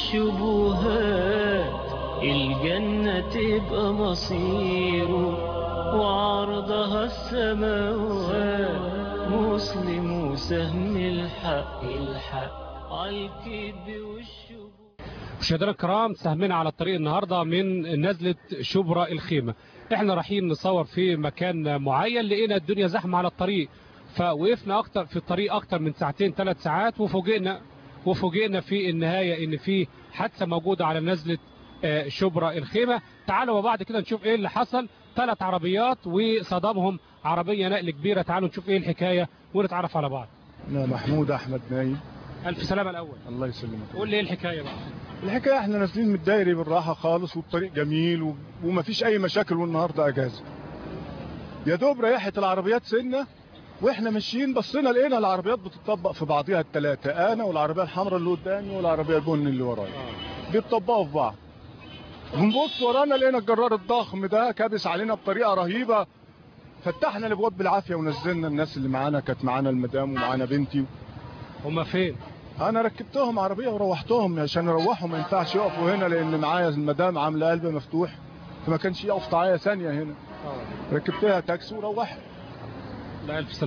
والشبهات الجنة تبقى مصيره وعرضها السماوات مسلم وسهم الحق الحق عالكذب والشبهات مشاهدينا الكرام سهمنا على الطريق النهارده من نزله شبرا الخيمه احنا رايحين نصور في مكان معين لقينا الدنيا زحمه على الطريق فوقفنا اكتر في الطريق اكتر من ساعتين ثلاث ساعات وفوجئنا وفوجئنا في النهايه ان في حادثه موجوده على نزله آه، شبرا الخيمه تعالوا وبعد كده نشوف ايه اللي حصل ثلاث عربيات وصدمهم عربيه نقل كبيره تعالوا نشوف ايه الحكايه ونتعرف على بعض أنا محمود أحمد نايم الف سلامه الاول الله يسلمك قول لي ايه الحكايه بقى الحكاية احنا نازلين من الدايري بالراحة خالص والطريق جميل و... ومفيش أي مشاكل والنهاردة أجازة يا دوب ريحت العربيات سنة واحنا ماشيين بصينا لقينا العربيات بتطبق في بعضيها الثلاثة أنا والعربية الحمراء اللي قدامي والعربية البني اللي ورايا بيتطبقوا في بعض بنبص ورانا لقينا الجرار الضخم ده كابس علينا بطريقة رهيبة فتحنا الابواب بالعافيه ونزلنا الناس اللي معانا كانت معانا المدام ومعانا بنتي هما فين انا ركبتهم عربيه وروحتهم عشان يروحوا ما ينفعش يقفوا هنا لان معايا المدام عامله قلب مفتوح فما كانش يقف معايا ثانيه هنا ركبتها تاكسي وروحت لا الف سلام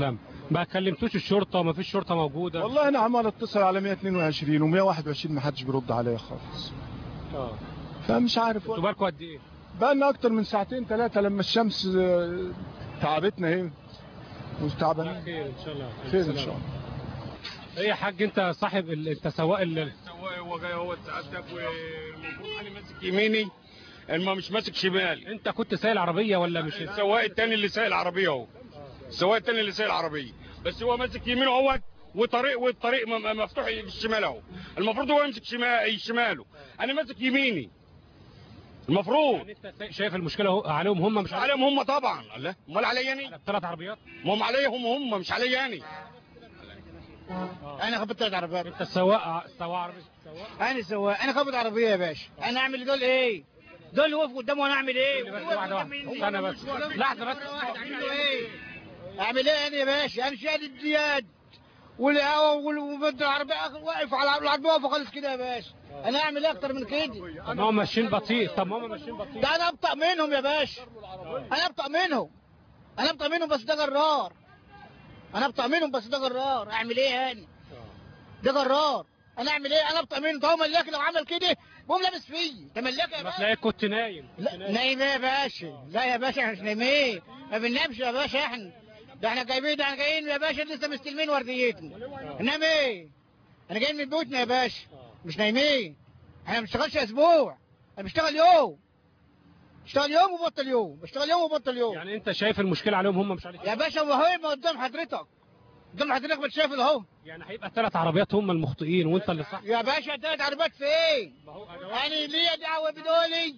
ما كلمتوش الشرطه ما فيش شرطه موجوده والله انا عمال اتصل على 122 و121 ما حدش بيرد عليا خالص اه فمش عارف انتوا بالكم قد ايه بقى لنا اكتر من ساعتين ثلاثه لما الشمس آه، تعبتنا اهي وتعبانين خير ان شاء الله خير ان شاء الله ايه يا حاج انت صاحب ال- انت سواق ال- السواق هو جاي هو سعادتك والمفروض انا ماسك يميني اما مش ماسك شمال انت كنت سايق العربيه ولا مش السواق التاني اللي سايق العربيه اهو السواق التاني اللي سايق العربيه بس هو ماسك يمينه اهوت وطريق والطريق م- م- مفتوح في الشمال اهو المفروض هو يمسك شمال شماله انا ماسك يميني المفروض يعني انت شايف المشكله هو- عليهم هم مش عليهم هم طبعا الله امال عليا انا ثلاث عربيات ما هم عليهم هم مش عليا انا انا خبطت ثلاث عربيات انت السواق سواق عربيه انا سواق انا خبط عربيه يا باشا انا اعمل دول ايه دول اللي وقفوا قدامه وانا اعمل ايه بس واحده واحده استنى بس لحظه بس اعمل له ايه اعمل ايه انا يا باشا انا شايل الدياد والهوا والبد العربيه واقف على العربيه واقفه خالص كده يا باشا انا اعمل ايه اكتر من كده طب ما هم ماشيين بطيء طب ما هم ماشيين بطيء ده انا ابطا منهم يا باشا انا ابطا منهم انا ابطا منهم بس ده جرار انا ابطا منهم بس ده جرار اعمل ايه انا ده جرار انا اعمل ايه انا ابطا منه ده هو ملاك لو عمل كده بقوم لابس فيه ده ملاك يا ما باشا تلاقيك كنت نايم لا نايم ايه يا باشا لا يا باشا احنا مش نايمين ما بننامش يا باشا احنا ده احنا جايبين ده احنا جايين يا باشا لسه مستلمين ورديتنا ننام ايه انا جايين من بيوتنا يا باشا مش نايمين احنا ما بنشتغلش اسبوع انا بشتغل يوم بشتغل يوم وبطل يوم بشتغل يوم وبطل يوم يعني انت شايف المشكله عليهم هم مش عليك يا باشا وهو ما قدام حضرتك قدام حضرتك ما شايف اهو يعني هيبقى ثلاث عربيات هم المخطئين وانت اللي صح يا باشا تلات عربيات فين انا ليا دعوه بدولي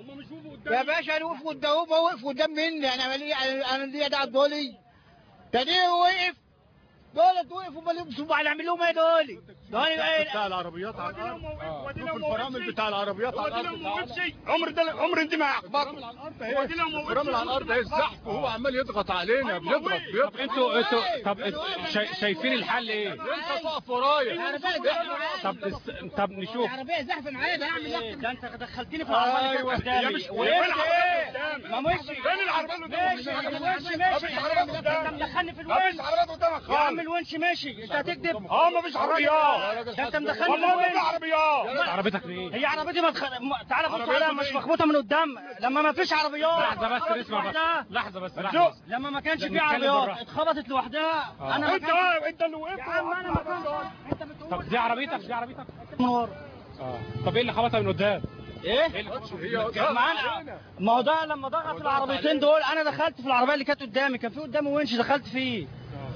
يا باشا انا وقف قدام هو وقف قدام مني انا مالي انا ليا دعوه بدولي ده دي وقف دولت وقفوا ما لبسوا هنعمل لهم ايه دول؟ دول بتاع العربيات على الارض شوف الفرامل بتاع العربيات على الارض عمر ده عمر انت ما اخبطني الفرامل على الارض اهي الزحف وهو عمال يضغط علينا بيضغط طب بيضغط انتوا انتوا طب انتوا شاي- شايفين الحل ايه انت تقف ورايا طب اس- طب نشوف العربيه زحف معايا ده اعمل ايه؟ ده انت دخلتني في ايوه يا مش فين العربيه ما مشي فين العربيه اللي قدامك ماشي الونش ماشي مفيش عربيات انت قدامك مدخلني في مفيش الونش عربيات قدامك يا عم خالص الونش ماشي انت هتكذب اه مفيش عربيات ده انت مدخلني في والله ما في الونش عربيات عربيتك ليه هي عربيتي ما تخ... ما- تعالى بص عربيته عليها دي. مش مخبوطه من قدام لما ما فيش عربيات لحظه بس اتخبطت اسمع بس لوحدها. لحظه بس شو؟ لحظه بس لما ما كانش لا، في نتكلم عربيات بالراحة. اتخبطت لوحدها آه. انا ما انت كانش انت اللي وقفت يا عم انا ما كانش انت بتقول طب دي عربيتك دي عربيتك من ورا اه طب ايه اللي خبطها من قدام ايه هي كان معانا ما هو ده لما ضغط العربيتين دول انا دخلت في العربيه اللي كانت قدامي كان في قدامي ونش دخلت فيه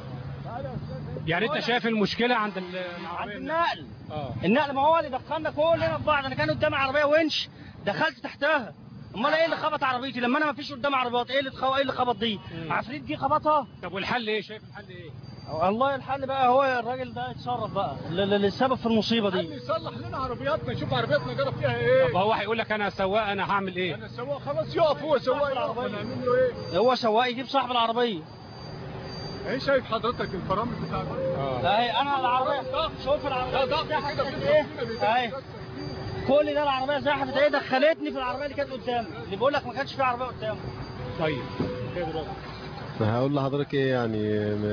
يعني انت شايف المشكله عند ال- عند العربيه النقل اه النقل ما هو اللي دخلنا كلنا في بعض انا كان قدامي عربيه ونش دخلت تحتها امال ايه اللي خبط عربيتي لما انا ما فيش قدامي عربيات ايه اللي تخو... ايه اللي خبط دي عفريت دي خبطها طب والحل ايه شايف الحل ايه والله الحل بقى هو الراجل ده يتصرف بقى اللي اللي السبب في المصيبه اللي دي يصلح لنا عربياتنا يشوف عربياتنا جرى فيها ايه طب هو هيقول لك انا سواق انا هعمل ايه انا سواق خلاص يقف هو سواق يقف هنعمل له ايه هو سواق يجيب صاحب العربيه اهي شايف حضرتك الفرامل بتاع اهي انا العربيه شوف العربيه ضغط زحفت كده قد ايه اهي كل ده العربيه زحفت ايه دخلتني في العربيه اللي كانت قدامي اللي بيقول لك ما كانش في عربيه قدامه طيب هقول لحضرتك ايه يعني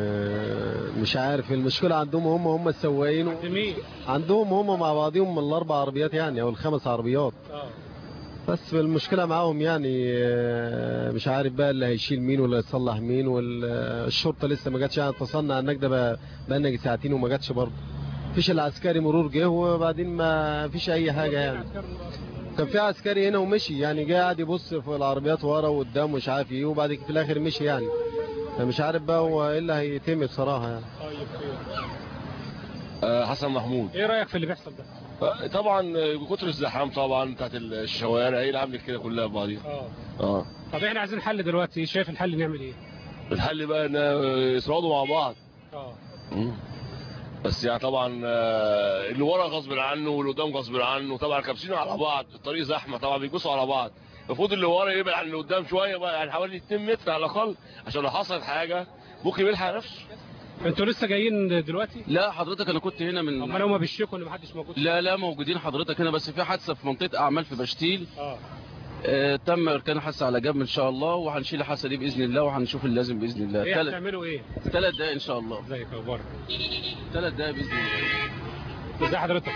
م- مش عارف المشكلة عندهم هم هم السواقين و- مين عندهم هم مع بعضهم من الاربع عربيات يعني او الخمس عربيات اه بس المشكلة معاهم يعني آه، مش عارف بقى اللي هيشيل مين ولا يصلح مين والشرطة لسه ما جاتش يعني اتصلنا على النجدة بقى بقالنا ساعتين وما جاتش برضه مفيش الا عسكري مرور جه وبعدين ما فيش اي حاجة يعني كان في عسكري هنا ومشي يعني قاعد يبص في العربيات ورا وقدام ومش عارف ايه وبعد كده في الاخر مشي يعني فمش عارف بقى هو ايه اللي هيتم بصراحة يعني طيب خير آه، حسن محمود ايه رايك في اللي بيحصل ده آه، طبعا آه، كتر الزحام طبعا بتاعت الشوارع هي اللي عملت كده كلها في بعضيها اه اه طب احنا عايزين حل دلوقتي شايف الحل نعمل ايه الحل بقى ان آه، يصعدوا مع بعض اه مم. بس يعني طبعا آه، اللي ورا غصب عنه واللي قدام غصب عنه طبعا كابسين على بعض الطريق زحمه طبعا بيبصوا على بعض المفروض اللي ورا يبعد عن اللي قدام شويه بقى يعني حوالي 2 متر على الاقل عشان لو حصلت حاجه ممكن يلحق نفسه انتوا لسه جايين دلوقتي لا حضرتك انا كنت هنا من امال هما بيشتكوا ان محدش موجود لا لا موجودين حضرتك هنا بس في حادثه في منطقه اعمال في بشتيل اه آه، تم اركان حاسه على جنب ان شاء الله وهنشيل الحاسه دي باذن الله وهنشوف اللازم باذن الله ايه تلات هتعملوا ايه ثلاث دقايق ان شاء الله ازيك يا اخبارك ثلاث دقايق باذن الله ازي حضرتك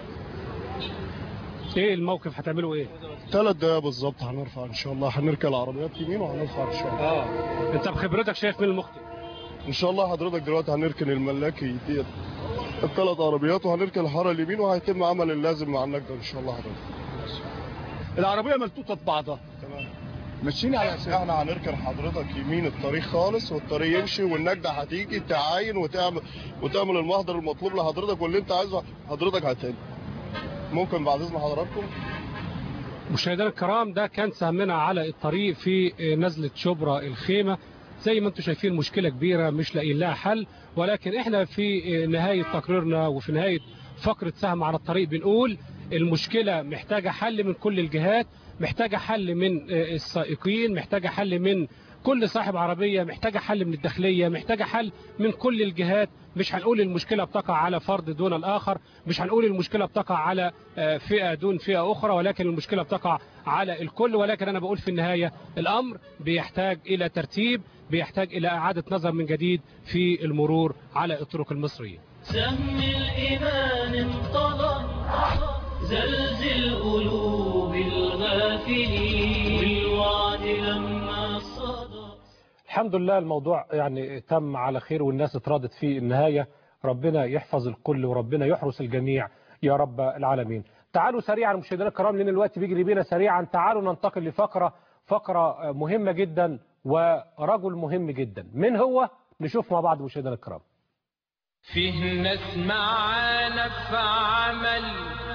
ايه الموقف هتعملوا ايه ثلاث دقايق بالظبط هنرفع ان شاء الله هنركب العربيات يمين وهنرفع ان شاء الله اه انت بخبرتك شايف مين المخطئ ان شاء الله حضرتك دلوقتي هنركن الملاكي ديت الثلاث عربيات وهنركن الحاره اليمين وهيتم عمل اللازم مع النجده ان شاء الله حضرتك العربيه ملتوته ببعضها تمام ماشيين على اساس احنا هنركن حضرتك يمين الطريق خالص والطريق يمشي والنجده هتيجي تعاين وتعمل وتعمل المحضر المطلوب لحضرتك واللي انت عايزه حضرتك هتعمل ممكن بعد اذن حضراتكم مشاهدينا الكرام ده كان سهمنا على الطريق في نزلة شبرا الخيمة زي ما انتم شايفين مشكلة كبيرة مش لاقيين لها حل ولكن احنا في نهاية تقريرنا وفي نهاية فقرة سهم على الطريق بنقول المشكلة محتاجة حل من كل الجهات محتاجة حل من السائقين محتاجة حل من كل صاحب عربية محتاجة حل من الداخلية محتاجة حل من كل الجهات مش هنقول المشكلة بتقع على فرد دون الآخر مش هنقول المشكلة بتقع على فئة دون فئة أخرى ولكن المشكلة بتقع على الكل ولكن أنا بقول في النهاية الأمر بيحتاج إلى ترتيب بيحتاج إلى إعادة نظر من جديد في المرور على الطرق المصرية سهم الإيمان انطلق زلزل قلوب الغافلين بالوعد لما صدى الحمد لله الموضوع يعني تم على خير والناس اتراضت في النهاية ربنا يحفظ الكل وربنا يحرس الجميع يا رب العالمين تعالوا سريعا مشاهدينا الكرام لان الوقت بيجري بينا سريعا تعالوا ننتقل لفقرة فقرة مهمة جدا ورجل مهم جدا من هو نشوف مع بعض مشاهدينا الكرام فيه ناس معانا في عمل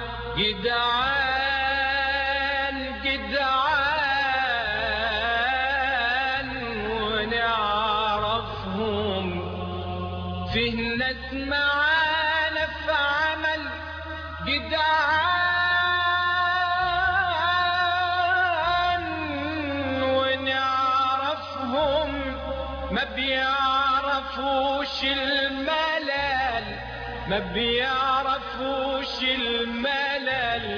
جدعان جدعان ونعرفهم فيه ناس معانا في عمل جدعان ونعرفهم ما بيعرفوش الملل ما بيعرفوش الملل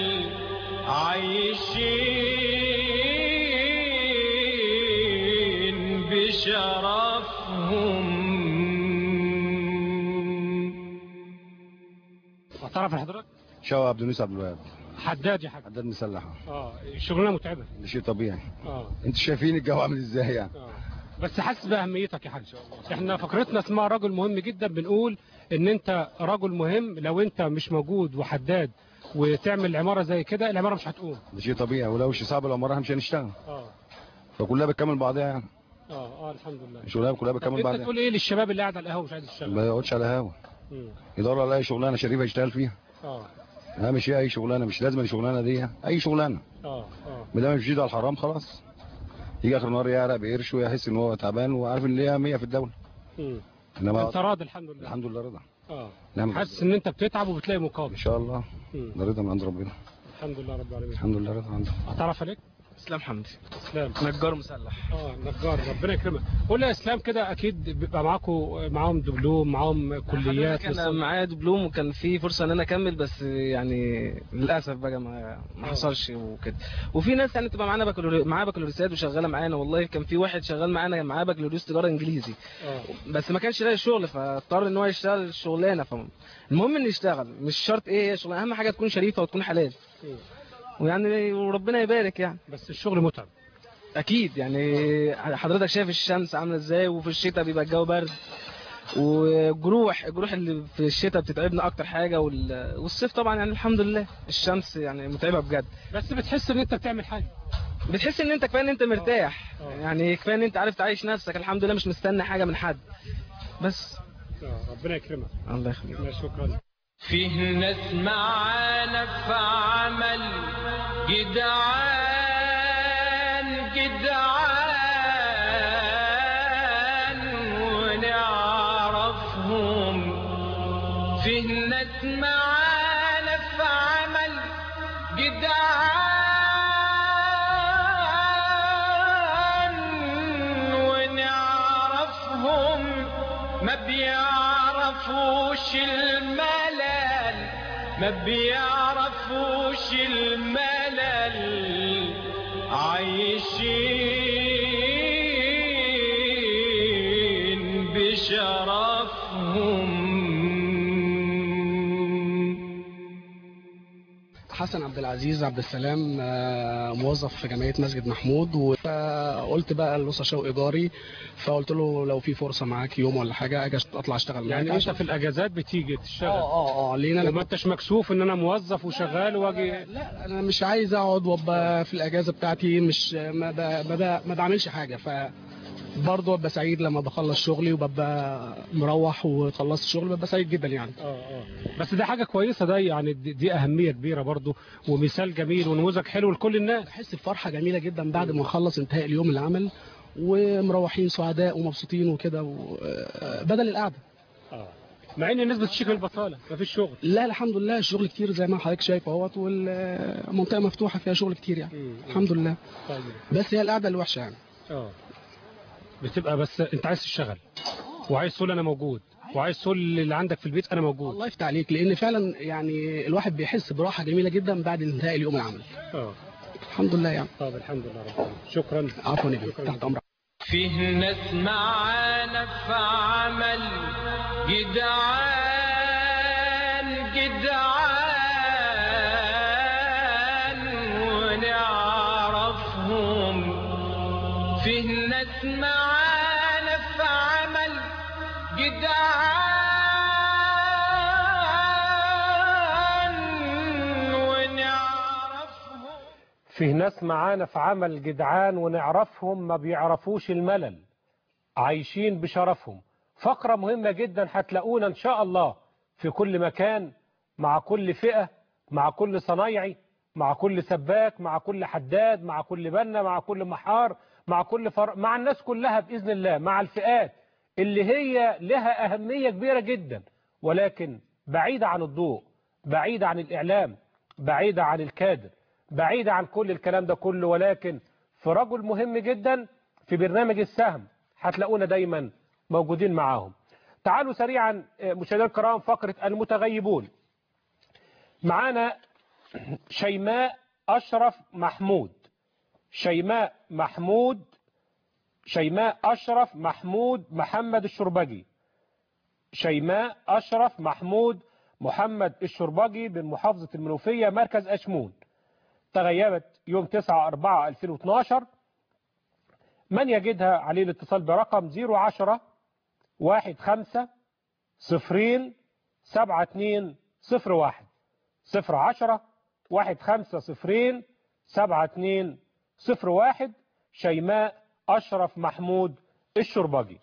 عايشين بشرفهم تعرف حضرتك شو عبد النوس عبد الوهاب حداد يا حاج حداد مسلح اه شغلانه متعبه ده شيء طبيعي اه انتوا شايفين الجو عامل ازاي يعني بس حاسس باهميتك يا حاج احنا فقرتنا اسمها رجل مهم جدا بنقول ان انت رجل مهم لو انت مش موجود وحداد وتعمل عماره زي كده العماره مش هتقوم ده شيء طبيعي ولو مش صعب العماره مش هنشتغل اه فكلها بتكمل بعضها يعني اه اه الحمد لله شغلها كلها طب بتكمل انت بعضها تقول ايه للشباب اللي قاعد على القهوه مش عايز يشتغل ما يقعدش على هوا مم. يدور على اي شغلانه شريفه يشتغل فيها اه اهم شيء اي شغلانه مش لازم الشغلانه دي اي شغلانه اه اه ما دام مش على الحرام خلاص يجي اخر النهار يعرق بقرش ويحس ان هو تعبان وعارف ان ليه اهميه في الدوله مم. انما انت راضي الحمد لله الحمد لله رضا اه نعم حاسس ان انت بتتعب وبتلاقي مقابل ان شاء الله مم. ده رضا من عند ربنا الحمد لله رب العالمين الحمد لله رضا عنده هتعرف عليك اسلام حمدي اسلام نجار مسلح اه نجار ربنا يكرمك قول لي يا اسلام كده اكيد بيبقى معاكم معاهم دبلوم معاهم كليات كان لسه. معايا دبلوم وكان في فرصه ان انا اكمل بس يعني للاسف بقى ما ما حصلش وكده وفي ناس يعني تبقى معانا بكالوريوس معاها بكالوريوسات وشغاله معانا والله كان في واحد شغال معانا معاه بكالوريوس تجاره انجليزي اه بس ما كانش لاقي شغل فاضطر ان هو يشتغل الشغلانه فالمهم انه يشتغل مش شرط ايه هي شغلانه اهم حاجه تكون شريفه وتكون حلال مم. ويعني وربنا يبارك يعني بس الشغل متعب اكيد يعني حضرتك شايف الشمس عامله ازاي وفي الشتاء بيبقى الجو برد وجروح الجروح اللي في الشتاء بتتعبنا اكتر حاجه وال... والصيف طبعا يعني الحمد لله الشمس يعني متعبه بجد بس بتحس ان انت بتعمل حاجه بتحس ان انت كفايه ان انت مرتاح يعني كفايه ان انت عارف تعيش نفسك الحمد لله مش مستني حاجه من حد بس اه ربنا يكرمك الله يخليك لا شكرا فيه ناس معانا في عمل جدعان جدعان ونعرفهم فيه ناس معانا في عمل جدعان ونعرفهم ما بيعرفوش الملل ما بيعرفوش الملل عايشين بشرفهم حسن عبد العزيز عبد السلام آه، موظف في جمعيه مسجد محمود فقلت بقى لوسا شوقي جاري فقلت له لو في فرصه معاك يوم ولا حاجه اجي أشت- اطلع اشتغل معاك يعني انت عشان- في الاجازات بتيجي تشتغل اه اه اه لان انا وما انتش مكسوف ان انا موظف وشغال واجي لا انا مش عايز اقعد وابقى في الاجازه بتاعتي مش ما ب... ما, ب... ما بعملش حاجه ف برضه ببقى سعيد لما بخلص شغلي وببقى مروح وخلصت شغل ببقى سعيد جدا يعني اه اه بس دي حاجه كويسه ده يعني دي, دي اهميه كبيره برضو ومثال جميل ونموذج حلو لكل الناس بحس بفرحه جميله جدا بعد ما اخلص انتهاء اليوم العمل ومروحين سعداء ومبسوطين وكده و... آه، بدل القعده اه مع ان الناس بتشتكي من البطاله مفيش شغل لا الحمد لله الشغل كتير زي ما حضرتك شايف اهوت والمنطقه مفتوحه فيها شغل كتير يعني الحمد لله طيب بس هي القعده اللي وحشه يعني اه بتبقى بس انت عايز تشتغل وعايز تقول انا موجود وعايز تقول اللي عندك في البيت انا موجود الله يفتح عليك لان فعلا يعني الواحد بيحس براحه جميله جدا بعد انتهاء اليوم العمل اه الحمد لله يعني طب الحمد لله رب العالمين شكرا عفوا يا بيه تحت امرك فيه ناس معانا في عمل جدعان جدعان ونعرفهم فيه ناس معانا في عمل جدعان ونعرفهم فيه ناس معانا في عمل جدعان ونعرفهم ما بيعرفوش الملل عايشين بشرفهم فقرة مهمة جدا هتلاقونا إن شاء الله في كل مكان مع كل فئة مع كل صنايعي مع كل سباك مع كل حداد مع كل بنا مع كل محار مع كل فر... مع الناس كلها بإذن الله مع الفئات اللي هي لها أهمية كبيرة جدا ولكن بعيدة عن الضوء بعيدة عن الإعلام بعيدة عن الكادر بعيدة عن كل الكلام ده كله ولكن في رجل مهم جدا في برنامج السهم هتلاقونا دايما موجودين معاهم تعالوا سريعا آه، مشاهدينا الكرام فقرة المتغيبون معانا شيماء أشرف محمود شيماء محمود شيماء أشرف محمود محمد الشربجي شيماء أشرف محمود محمد الشربجي من محافظة المنوفية مركز أشمون تغيبت يوم 9 4 2012 من يجدها عليه الاتصال برقم 010 15 صفرين سبعة اتنين صفر واحد صفر عشرة واحد خمسة صفرين سبعة اتنين صفر واحد شيماء أشرف محمود الشربجي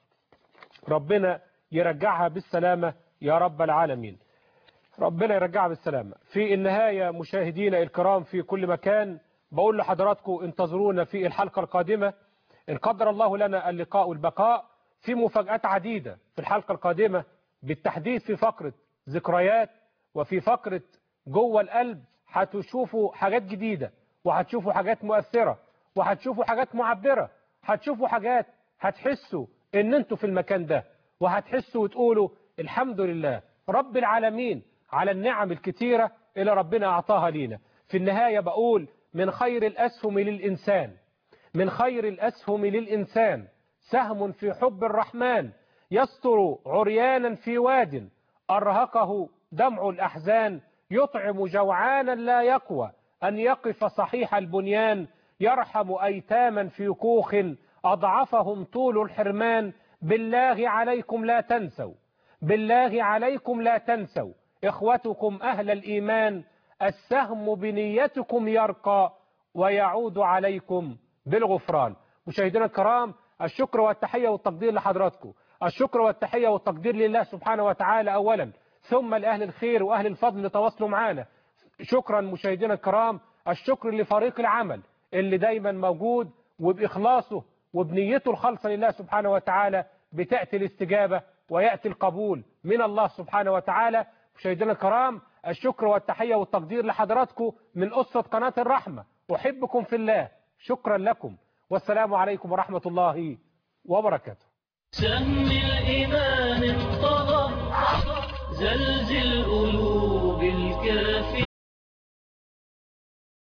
ربنا يرجعها بالسلامة يا رب العالمين ربنا يرجعها بالسلامة في النهاية مشاهدينا الكرام في كل مكان بقول لحضراتكم انتظرونا في الحلقة القادمة إن قدر الله لنا اللقاء والبقاء في مفاجآت عديدة في الحلقة القادمة بالتحديد في فقرة ذكريات وفي فقرة جوه القلب هتشوفوا حاجات جديدة وهتشوفوا حاجات مؤثرة وهتشوفوا حاجات معبرة هتشوفوا حاجات هتحسوا ان انتوا في المكان ده وهتحسوا وتقولوا الحمد لله رب العالمين على النعم الكتيرة اللي ربنا أعطاها لينا في النهاية بقول من خير الأسهم للإنسان من خير الأسهم للإنسان سهم في حب الرحمن يستر عريانا في واد أرهقه دمع الأحزان يطعم جوعانا لا يقوى أن يقف صحيح البنيان يرحم أيتاما في كوخ أضعفهم طول الحرمان بالله عليكم لا تنسوا بالله عليكم لا تنسوا إخوتكم أهل الإيمان السهم بنيتكم يرقى ويعود عليكم بالغفران مشاهدينا الكرام الشكر والتحية والتقدير لحضراتكم الشكر والتحية والتقدير لله سبحانه وتعالى أولا ثم لأهل الخير وأهل الفضل اللي تواصلوا معانا شكرا مشاهدينا الكرام الشكر لفريق العمل اللي دايما موجود وبإخلاصه وبنيته الخالصة لله سبحانه وتعالى بتأتي الاستجابة ويأتي القبول من الله سبحانه وتعالى مشاهدينا الكرام الشكر والتحية والتقدير لحضراتكم من أسرة قناة الرحمة أحبكم في الله شكرا لكم والسلام عليكم ورحمة الله وبركاته سهم الإيمان انطلق زلزل قلوب الكافرين